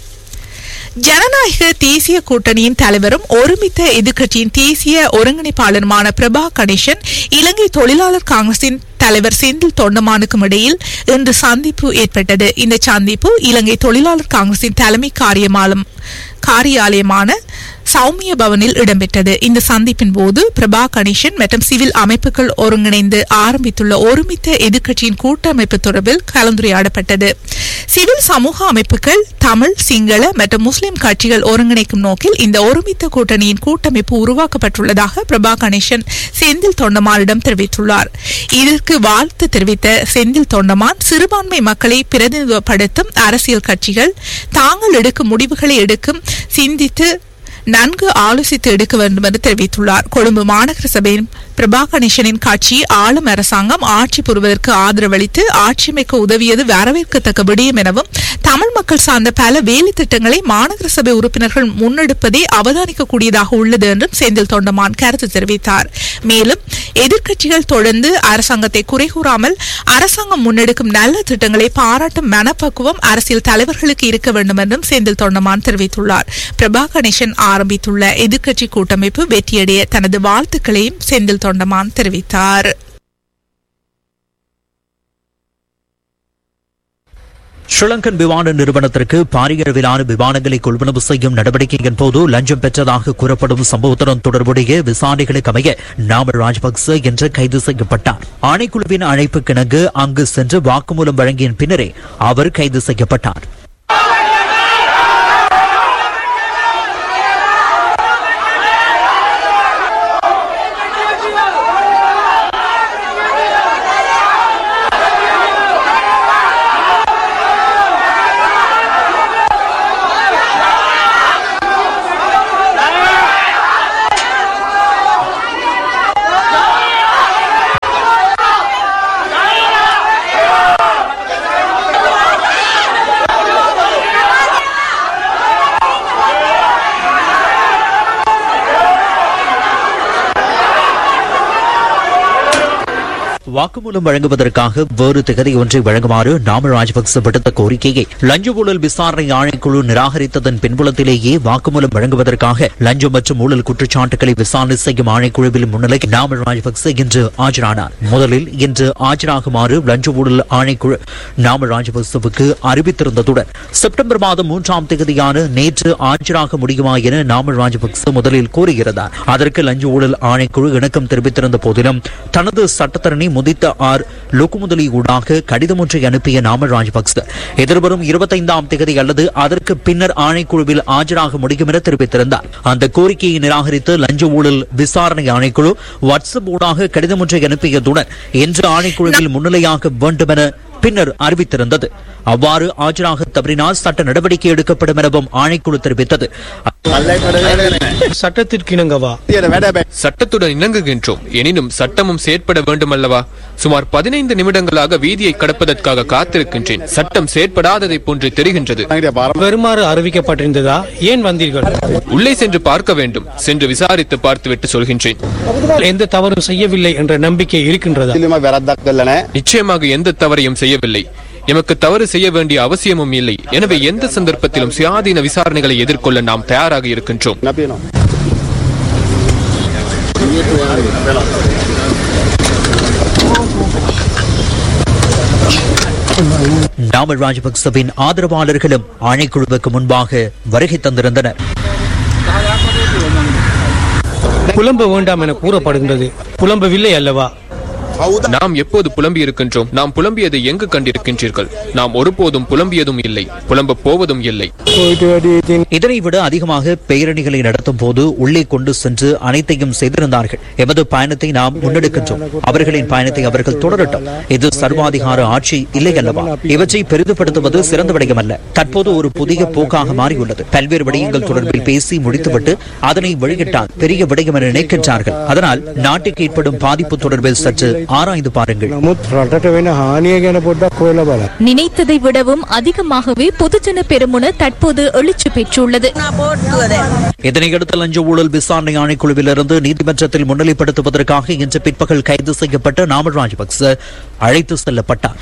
ஜனநாயக தேசிய கூட்டணியின் தலைவரும் ஒருமித்த எதிர்க்கட்சியின் தேசிய ஒருங்கிணைப்பாளருமான பிரபா கணேசன் இலங்கை தொழிலாளர் காங்கிரசின் தலைவர் செந்தில் தொண்டமானுக்கும் இடையில் இன்று சந்திப்பு ஏற்பட்டது இந்த சந்திப்பு இலங்கை தொழிலாளர் காங்கிரசின் தலைமை காரியமாலம் காரியாலயமான சௌமிய பவனில் இடம்பெற்றது இந்த சந்திப்பின் போது பிரபா கணேசன் மற்றும் சிவில் அமைப்புகள் ஒருங்கிணைந்து ஆரம்பித்துள்ள ஒருமித்த எதிர்க்கட்சியின் கூட்டமைப்பு தொடர்பில் கலந்துரையாடப்பட்டது சிவில் சமூக அமைப்புகள் தமிழ் சிங்கள மற்றும் முஸ்லிம் கட்சிகள் ஒருங்கிணைக்கும் நோக்கில் இந்த ஒருமித்த கூட்டணியின் கூட்டமைப்பு உருவாக்கப்பட்டுள்ளதாக பிரபா கணேசன் செந்தில் தொண்டமானிடம் தெரிவித்துள்ளார் இதற்கு வாழ்த்து தெரிவித்த செந்தில் தொண்டமான் சிறுபான்மை மக்களை பிரதிநிதித்துவப்படுத்தும் அரசியல் கட்சிகள் தாங்கள் எடுக்கும் முடிவுகளை எடுக்கும் சிந்தித்து நன்கு ஆலோசித்து எடுக்க வேண்டும் என்று தெரிவித்துள்ளார் கொழும்பு மாநகர சபையின் பிரபா கணேசனின் கட்சி ஆளும் அரசாங்கம் ஆட்சி புரிவதற்கு ஆதரவளித்து ஆட்சியமைக்க உதவியது வரவேற்கத்தக்க விடயம் எனவும் தமிழ் மக்கள் சார்ந்த பல வேலை திட்டங்களை மாநகர சபை உறுப்பினர்கள் முன்னெடுப்பதே அவதானிக்கக்கூடியதாக உள்ளது என்றும் செந்தில் தொண்டமான் கருத்து தெரிவித்தார் மேலும் எதிர்க்கட்சிகள் தொடர்ந்து அரசாங்கத்தை குறை கூறாமல் அரசாங்கம் முன்னெடுக்கும் நல்ல திட்டங்களை பாராட்டும் மனப்பக்குவம் அரசியல் தலைவர்களுக்கு இருக்க வேண்டும் என்றும் செந்தில் தொண்டமான் தெரிவித்துள்ளார் பிரபா கணேசன் ஆரம்பித்துள்ள எதிர்க்கட்சி கூட்டமைப்பு வெற்றியடைய தனது வாழ்த்துக்களையும் செந்தில் தொண்டமான் தெரிவித்தார் ஸ்ரீலங்கன் விமான நிறுவனத்திற்கு பாரிய அளவிலான விமானங்களை கொள்வனவு செய்யும் நடவடிக்கையின் போது லஞ்சம் பெற்றதாக கூறப்படும் சம்பவத்துடன் தொடர்புடைய விசாரணைகளுக்கு அமைய நாமல் ராஜபக்ச என்று கைது செய்யப்பட்டார் ஆணைக்குழுவின் அழைப்புக்கிணங்கு அங்கு சென்று வாக்குமூலம் வழங்கிய பின்னரே அவர் கைது செய்யப்பட்டார் Yeah. வாக்குமூலம் வழங்குவதற்காக வேறு திகதி ஒன்றை வழங்குமாறு நாமல் ராஜபக்ச விடுத்த கோரிக்கையை லஞ்ச ஊழல் விசாரணை ஆணைக்குழு நிராகரித்ததன் பின்புலத்திலேயே வாக்குமூலம் வழங்குவதற்காக லஞ்சம் மற்றும் ஊழல் குற்றச்சாட்டுகளை விசாரணை செய்யும் ஆணைக்குழுவில் முன்னிலை நாமல் ராஜபக்ச இன்று ஆஜரானார் முதலில் இன்று ஆஜராகுமாறு லஞ்ச ஊழல் ஆணைக்குழு நாமல் ராஜபக்சவுக்கு அறிவித்திருந்ததுடன் செப்டம்பர் மாதம் மூன்றாம் தேதியான நேற்று ஆஜராக முடியுமா என நாமல் ராஜபக்ச முதலில் கோரியிருந்தார் அதற்கு லஞ்ச ஊழல் ஆணைக்குழு இணக்கம் தெரிவித்திருந்த போதிலும் தனது சட்டத்தரணி முதித்த ஆர் லோக்குமுதலி ஊடாக கடிதம் ஒன்றை அனுப்பிய நாமல் ராஜபக்ச எதிர்வரும் இருபத்தைந்தாம் தேதி அல்லது அதற்கு பின்னர் ஆணைக்குழுவில் ஆஜராக முடியும் என தெரிவித்திருந்தார் அந்த கோரிக்கையை நிராகரித்து லஞ்ச ஊழல் விசாரணை ஆணைக்குழு வாட்ஸ்அப் ஊடாக கடிதம் ஒன்றை அனுப்பியதுடன் இன்று ஆணைக்குழுவில் முன்னிலையாக வேண்டும் என பின்னர் அறிவித்திருந்தது அவ்வாறு ஆஜராக தவறினால் சட்ட நடவடிக்கை எடுக்கப்படும் எனவும் ஆணைக்குழு தெரிவித்தது சட்டத்திற்கு இணங்கவா சட்டத்துடன் இணங்குகின்றோம் எனினும் சட்டமும் செயற்பட வேண்டும் அல்லவா சுமார் பதினைந்து நிமிடங்களாக வீதியை கடப்பதற்காக காத்திருக்கின்றேன் சட்டம் செயற்படாததை போன்று தெரிகின்றது வருமாறு அறிவிக்கப்பட்டிருந்ததா ஏன் வந்தீர்கள் உள்ளே சென்று பார்க்க வேண்டும் சென்று விசாரித்து பார்த்துவிட்டு சொல்கின்றேன் எந்த தவறும் செய்யவில்லை என்ற நம்பிக்கை இருக்கின்றதா நிச்சயமாக எந்த தவறையும் செய்யவில்லை எமக்கு தவறு செய்ய வேண்டிய அவசியமும் இல்லை எனவே எந்த சந்தர்ப்பத்திலும் சுயாதீன விசாரணைகளை எதிர்கொள்ள நாம் தயாராக இருக்கின்றோம் நாமல் ராஜபக்சவின் ஆதரவாளர்களும் ஆணைக்குழுவுக்கு முன்பாக வருகை தந்திருந்தனர் புலம்ப வேண்டாம் என கூறப்படுகின்றது புலம்பவில்லை அல்லவா நாம் எப்போது புலம்பி இருக்கின்றோம் நாம் புலம்பியதை எங்கு கண்டிருக்கின்றீர்கள் நாம் ஒருபோதும் புலம்பியதும் இல்லை புலம்ப போவதும் இல்லை இதனை விட அதிகமாக பேரணிகளை நடத்தும் போது உள்ளே கொண்டு சென்று அனைத்தையும் செய்திருந்தார்கள் எமது பயணத்தை நாம் முன்னெடுக்கின்றோம் அவர்களின் பயணத்தை அவர்கள் தொடரட்டும் இது சர்வாதிகார ஆட்சி இல்லை அல்லவா இவற்றை பெரிதுபடுத்துவது சிறந்த விடயம் அல்ல தற்போது ஒரு புதிய போக்காக மாறியுள்ளது பல்வேறு விடயங்கள் தொடர்பில் பேசி முடித்துவிட்டு அதனை வெளியிட்டால் பெரிய விடயம் என நினைக்கின்றார்கள் அதனால் நாட்டுக்கு ஏற்படும் பாதிப்பு தொடர்பில் சற்று ஆராய்ந்து பாருங்கள் நினைத்ததை விடவும் அதிகமாகவே பொதுஜன பெருமுன தற்போது எழுச்சி பெற்றுள்ளது இதனையடுத்து லஞ்ச ஊழல் விசாரணை ஆணைக்குழுவிலிருந்து நீதிமன்றத்தில் முன்னிலைப்படுத்துவதற்காக இன்று பிற்பகல் கைது செய்யப்பட்ட நாமல் ராஜபக்ச அழைத்து செல்லப்பட்டார்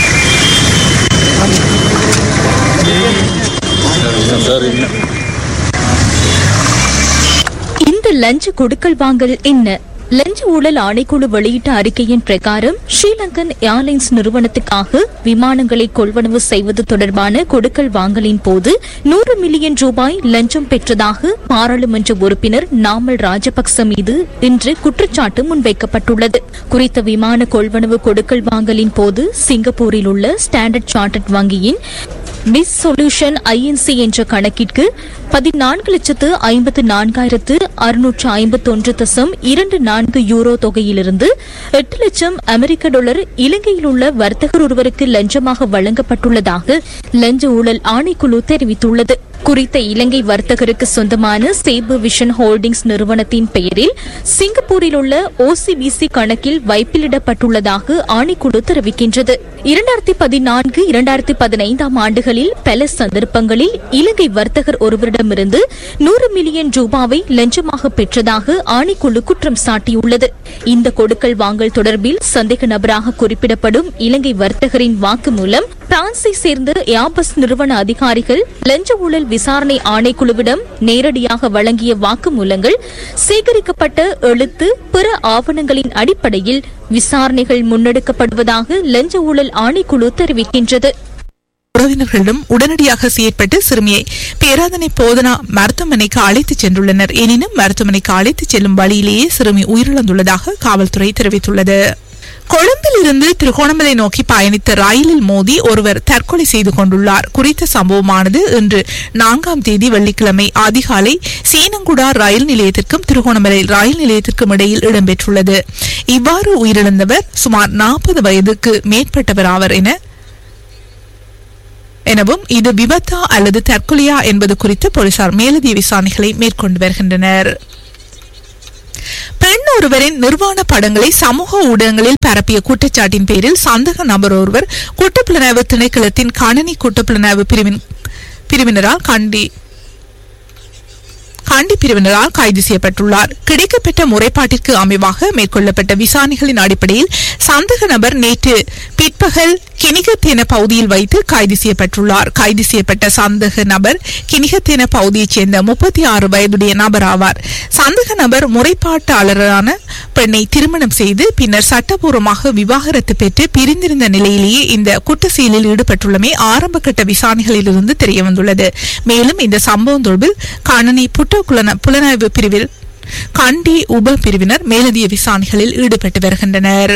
இந்த லஞ்ச கொடுக்கல் வாங்கல் என்ன லஞ்ச ஊழல் ஆணைக்குழு வெளியிட்ட அறிக்கையின் பிரகாரம் ஸ்ரீலங்கன் ஏர்லைன்ஸ் நிறுவனத்துக்காக விமானங்களை கொள்வனவு செய்வது தொடர்பான கொடுக்கல் வாங்கலின் போது நூறு மில்லியன் ரூபாய் லஞ்சம் பெற்றதாக பாராளுமன்ற உறுப்பினர் நாமல் ராஜபக்ச மீது இன்று குற்றச்சாட்டு முன்வைக்கப்பட்டுள்ளது குறித்த விமான கொள்வனவு கொடுக்கல் வாங்கலின் போது சிங்கப்பூரில் உள்ள ஸ்டாண்டர்ட் சார்ட்டர்ட் வங்கியின் மிஸ் சொல்யூஷன் ஐஎன்சி என்ற கணக்கிற்கு பதினான்கு லட்சத்து ஐம்பத்து நான்காயிரத்து அறுநூற்று ஐம்பத்தொன்று தசம் இரண்டு நான்கு யூரோ தொகையிலிருந்து எட்டு லட்சம் அமெரிக்க டாலர் இலங்கையில் உள்ள வர்த்தகர் ஒருவருக்கு லஞ்சமாக வழங்கப்பட்டுள்ளதாக லஞ்ச ஊழல் ஆணைக்குழு தெரிவித்துள்ளது குறித்த இலங்கை வர்த்தகருக்கு சொந்தமான சேபு விஷன் ஹோல்டிங்ஸ் நிறுவனத்தின் பெயரில் சிங்கப்பூரில் உள்ள ஓசிபிசி கணக்கில் வைப்பிலிடப்பட்டுள்ளதாக ஆணைக்குழு தெரிவிக்கின்றது இரண்டாயிரத்தி பதினான்கு இரண்டாயிரத்தி பதினைந்தாம் ஆண்டுகளில் பல சந்தர்ப்பங்களில் இலங்கை வர்த்தகர் ஒருவரிடமிருந்து நூறு மில்லியன் ரூபாவை லஞ்சமாக பெற்றதாக ஆணைக்குழு குற்றம் சாட்டியுள்ளது இந்த கொடுக்கல் வாங்கல் தொடர்பில் சந்தேக நபராக குறிப்பிடப்படும் இலங்கை வர்த்தகரின் வாக்குமூலம் பிரான்சை சேர்ந்த யாபஸ் நிறுவன அதிகாரிகள் லஞ்ச ஊழல் விசாரணை ஆணைக்குழுவிடம் நேரடியாக வழங்கிய வாக்குமூலங்கள் சேகரிக்கப்பட்ட எழுத்து பிற ஆவணங்களின் அடிப்படையில் விசாரணைகள் முன்னெடுக்கப்படுவதாக லஞ்ச ஊழல் ஆணைக்குழு தெரிவிக்கின்றது உறவினர்களிடம் உடனடியாக செயற்பட்டு சிறுமியை பேராதனை போதனா மருத்துவமனைக்கு அழைத்துச் சென்றுள்ளனர் எனினும் மருத்துவமனைக்கு அழைத்துச் செல்லும் வழியிலேயே சிறுமி உயிரிழந்துள்ளதாக காவல்துறை தெரிவித்துள்ளது கொழும்பில் இருந்து திருகோணமலை நோக்கி பயணித்த ரயிலில் மோதி ஒருவர் தற்கொலை செய்து கொண்டுள்ளார் குறித்த சம்பவமானது இன்று நான்காம் தேதி வெள்ளிக்கிழமை அதிகாலை சீனங்குடா ரயில் நிலையத்திற்கும் திருகோணமலை ரயில் நிலையத்திற்கும் இடையில் இடம்பெற்றுள்ளது இவ்வாறு உயிரிழந்தவர் சுமார் நாற்பது வயதுக்கு மேற்பட்டவர் ஆவர் என எனவும் இது விபத்தா அல்லது தற்கொலையா என்பது குறித்து போலீசார் மேலதிக விசாரணைகளை மேற்கொண்டு வருகின்றனர் பெண் ஒருவரின் நிர்வாண படங்களை சமூக ஊடகங்களில் பரப்பிய குற்றச்சாட்டின் பேரில் சந்தக நபர் ஒருவர் குற்றப்புலனாய்வு திணைக்களத்தின் கணனி குற்றப்புலனாய்வு பிரிவின் பிரிவினரால் கண்டி கண்டி பிரிவினரால் கைது செய்யப்பட்டுள்ளார் கிடைக்கப்பெற்ற முறைப்பாட்டிற்கு அமைவாக மேற்கொள்ளப்பட்ட விசாரணைகளின் அடிப்படையில் சந்தேக நபர் நேற்று பிற்பகல் கிணிகத்தேன பகுதியில் வைத்து கைது செய்யப்பட்டுள்ளார் கைது செய்யப்பட்ட சந்தேக நபர் கிணிகத்தேன பகுதியைச் சேர்ந்த முப்பத்தி ஆறு வயதுடைய நபர் ஆவார் சந்தேக நபர் முறைப்பாட்டாளரான பெண்ணை திருமணம் செய்து பின்னர் சட்டப்பூர்வமாக விவாகரத்து பெற்று பிரிந்திருந்த நிலையிலேயே இந்த குற்ற செயலில் ஈடுபட்டுள்ளமை ஆரம்ப கட்ட விசாரணைகளிலிருந்து தெரியவந்துள்ளது மேலும் இந்த சம்பவம் தொடர்பில் கணனி புட்ட புலனாய்வு பிரிவில் கண்டி உப பிரிவினர் மேலதிக விசாரணைகளில் ஈடுபட்டு வருகின்றனர்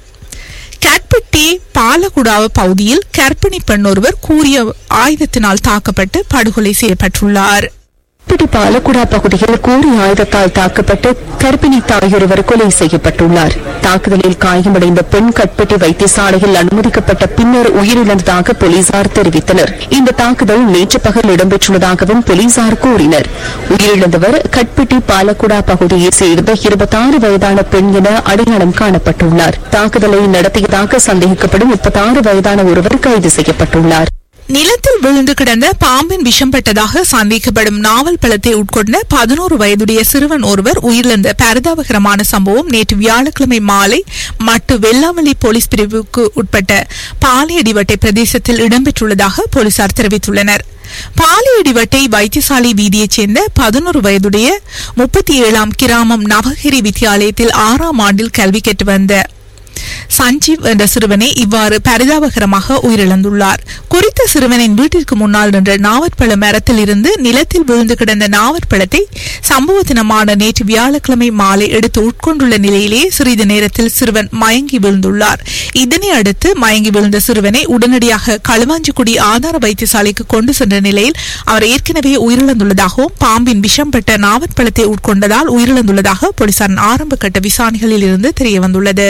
கேட்பட்டி பாலகுடாவ பகுதியில் கர்ப்பிணி பெண் ஒருவர் கூறிய ஆயுதத்தினால் தாக்கப்பட்டு படுகொலை செய்யப்பட்டுள்ளார் பிடி பாலக்குடா பகுதியில் கூறி ஆயுதத்தால் தாக்கப்பட்டு கர்ப்பிணி தாயொருவர் கொலை செய்யப்பட்டுள்ளார் தாக்குதலில் காயமடைந்த பெண் கட்பெட்டி வைத்தியசாலையில் அனுமதிக்கப்பட்ட பின்னர் உயிரிழந்ததாக போலீசார் தெரிவித்தனர் இந்த தாக்குதல் நேற்று பகல் இடம்பெற்றுள்ளதாகவும் போலீசார் கூறினர் உயிரிழந்தவர் கட்பெட்டி பாலக்குடா பகுதியைச் சேர்ந்த இருபத்தாறு வயதான பெண் என அடையாளம் காணப்பட்டுள்ளார் தாக்குதலை நடத்தியதாக சந்தேகிக்கப்படும் முப்பத்தாறு வயதான ஒருவர் கைது செய்யப்பட்டுள்ளார் நிலத்தில் விழுந்து கிடந்த பாம்பின் விஷம் பட்டதாக சந்தேகிக்கப்படும் நாவல் பழத்தை உட்கொண்ட பதினோரு வயதுடைய சிறுவன் ஒருவர் உயிரிழந்த பரிதாபகரமான சம்பவம் நேற்று வியாழக்கிழமை மாலை மட்டு வெள்ளாவளி போலீஸ் பிரிவுக்கு உட்பட்ட பாலியடிவட்டை பிரதேசத்தில் இடம்பெற்றுள்ளதாக போலீசார் தெரிவித்துள்ளனர் பாலியடிவட்டை வைத்தியசாலை வீதியைச் சேர்ந்த பதினோரு வயதுடைய முப்பத்தி ஏழாம் கிராமம் நவகிரி வித்தியாலயத்தில் ஆறாம் ஆண்டில் கல்வி கற்று வந்த சஞ்சீவ் என்ற சிறுவனை இவ்வாறு பரிதாபகரமாக உயிரிழந்துள்ளார் குறித்த சிறுவனின் வீட்டிற்கு முன்னால் நின்ற நாவற்பழ மரத்தில் இருந்து நிலத்தில் விழுந்து கிடந்த நாவற்பழத்தை சம்பவ தினமான நேற்று வியாழக்கிழமை மாலை எடுத்து உட்கொண்டுள்ள நிலையிலே சிறிது நேரத்தில் சிறுவன் மயங்கி விழுந்துள்ளார் இதனை அடுத்து மயங்கி விழுந்த சிறுவனை உடனடியாக களுவாஞ்சிக்குடி ஆதார வைத்தியசாலைக்கு கொண்டு சென்ற நிலையில் அவர் ஏற்கனவே உயிரிழந்துள்ளதாகவும் பாம்பின் விஷம் பட்ட நாவற்பழத்தை உட்கொண்டதால் உயிரிழந்துள்ளதாக போலீசாரின் ஆரம்ப கட்ட விசாரணைகளில் இருந்து தெரியவந்துள்ளது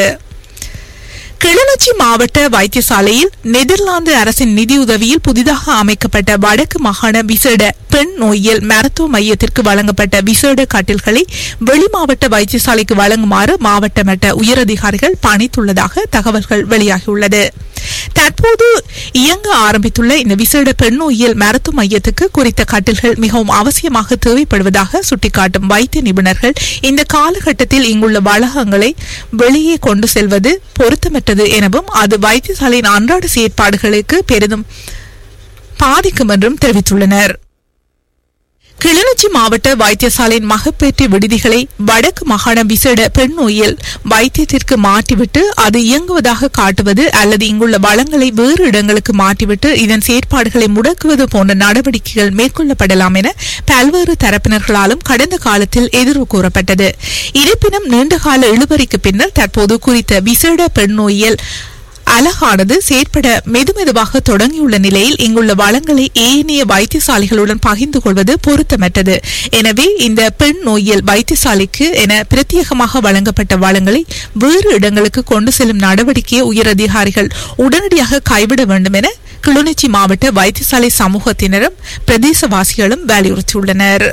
கிளிநொச்சி மாவட்ட வைத்தியசாலையில் நெதர்லாந்து அரசின் நிதியுதவியில் புதிதாக அமைக்கப்பட்ட வடக்கு மாகாண விசேட பெண் நோயியல் மருத்துவ மையத்திற்கு வழங்கப்பட்ட விசேட கட்டில்களை வெளி மாவட்ட வைத்தியசாலைக்கு வழங்குமாறு மாவட்ட மட்ட உயரதிகாரிகள் பணித்துள்ளதாக தகவல்கள் வெளியாகியுள்ளது தற்போது இயங்க ஆரம்பித்துள்ள இந்த விசேட பெண் நோயியல் மருத்துவ மையத்துக்கு குறித்த கட்டில்கள் மிகவும் அவசியமாக தேவைப்படுவதாக சுட்டிக்காட்டும் வைத்திய நிபுணர்கள் இந்த காலகட்டத்தில் இங்குள்ள வளாகங்களை வெளியே கொண்டு செல்வது பொருத்தமற்றது எனவும் அது வைத்தியசாலையின் அன்றாட செயற்பாடுகளுக்கு பெரிதும் பாதிக்கும் என்றும் தெரிவித்துள்ளனர் கிளிநொச்சி மாவட்ட வைத்தியசாலையின் மகப்பேற்று விடுதிகளை வடக்கு மாகாண விசேட பெண் நோயில் வைத்தியத்திற்கு மாற்றிவிட்டு அது இயங்குவதாக காட்டுவது அல்லது இங்குள்ள வளங்களை வேறு இடங்களுக்கு மாற்றிவிட்டு இதன் செயற்பாடுகளை முடக்குவது போன்ற நடவடிக்கைகள் மேற்கொள்ளப்படலாம் என பல்வேறு தரப்பினர்களாலும் கடந்த காலத்தில் எதிர்வு கூறப்பட்டது இருப்பினும் நீண்டகால இழுபறிக்கு பின்னர் தற்போது குறித்த விசேட பெண் நோயியல் அழகானது செயற்பட மெதுமெதுவாக தொடங்கியுள்ள நிலையில் இங்குள்ள வளங்களை ஏனைய வைத்தியசாலைகளுடன் பகிர்ந்து கொள்வது பொருத்தமற்றது எனவே இந்த பெண் நோயியல் வைத்தியசாலைக்கு என பிரத்யேகமாக வழங்கப்பட்ட வளங்களை வேறு இடங்களுக்கு கொண்டு செல்லும் நடவடிக்கையை உயரதிகாரிகள் உடனடியாக கைவிட வேண்டும் என கிளிநொச்சி மாவட்ட வைத்தியசாலை சமூகத்தினரும் பிரதேசவாசிகளும் வலியுறுத்தியுள்ளனர்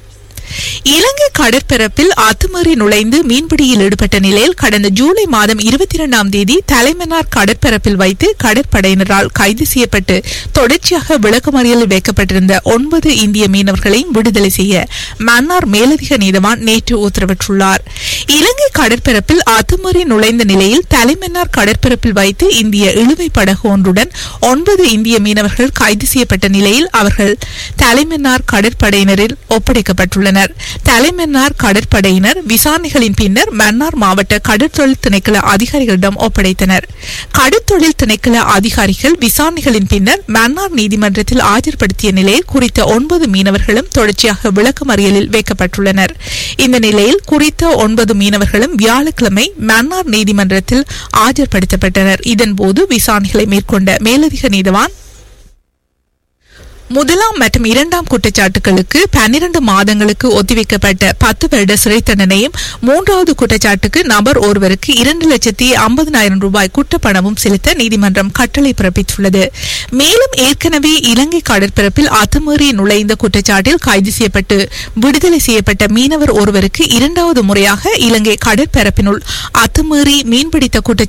இலங்கை கடற்பரப்பில் அத்துமீறி நுழைந்து மீன்பிடியில் ஈடுபட்ட நிலையில் கடந்த ஜூலை மாதம் இருபத்தி இரண்டாம் தேதி தலைமன்னார் கடற்பரப்பில் வைத்து கடற்படையினரால் கைது செய்யப்பட்டு தொடர்ச்சியாக விளக்கமறியலில் வைக்கப்பட்டிருந்த ஒன்பது இந்திய மீனவர்களையும் விடுதலை செய்ய மன்னார் மேலதிக நீதவான் நேற்று உத்தரவிட்டுள்ளார் இலங்கை கடற்பரப்பில் அத்துமீறி நுழைந்த நிலையில் தலைமன்னார் கடற்பரப்பில் வைத்து இந்திய இழுவை படகு ஒன்றுடன் ஒன்பது இந்திய மீனவர்கள் கைது செய்யப்பட்ட நிலையில் அவர்கள் தலைமன்னார் கடற்படையினரில் ஒப்படைக்கப்பட்டுள்ளனர் தலைமன்னார் கடற்படையினர் விசாரணைகளின் பின்னர் மன்னார் மாவட்ட கடற்தொழில் திணைக்கள அதிகாரிகளிடம் ஒப்படைத்தனர் கடற்தொழில் திணைக்கள அதிகாரிகள் விசாரணைகளின் பின்னர் மன்னார் நீதிமன்றத்தில் ஆஜர்படுத்திய நிலையில் குறித்த ஒன்பது மீனவர்களும் தொடர்ச்சியாக விளக்கமறியலில் வைக்கப்பட்டுள்ளனர் இந்த நிலையில் குறித்த ஒன்பது மீனவர்களும் வியாழக்கிழமை மன்னார் நீதிமன்றத்தில் ஆஜர்படுத்தப்பட்டனர் இதன்போது விசாரணைகளை மேற்கொண்ட மேலதிக நீதவான் முதலாம் மற்றும் இரண்டாம் குற்றச்சாட்டுகளுக்கு பன்னிரண்டு மாதங்களுக்கு ஒத்திவைக்கப்பட்ட பத்து வருட சிறை தண்டனையும் மூன்றாவது குற்றச்சாட்டுக்கு நபர் ஒருவருக்கு இரண்டு லட்சத்தி ஐம்பதனாயிரம் ரூபாய் குற்றப்பணமும் செலுத்த நீதிமன்றம் கட்டளை பிறப்பித்துள்ளது மேலும் ஏற்கனவே இலங்கை கடற்பரப்பில் அத்துமீறி நுழைந்த குற்றச்சாட்டில் கைது செய்யப்பட்டு விடுதலை செய்யப்பட்ட மீனவர் ஒருவருக்கு இரண்டாவது முறையாக இலங்கை கடற்பரப்பினுள் அத்துமீறி மீன்பிடித்த குற்றச்சாட்டு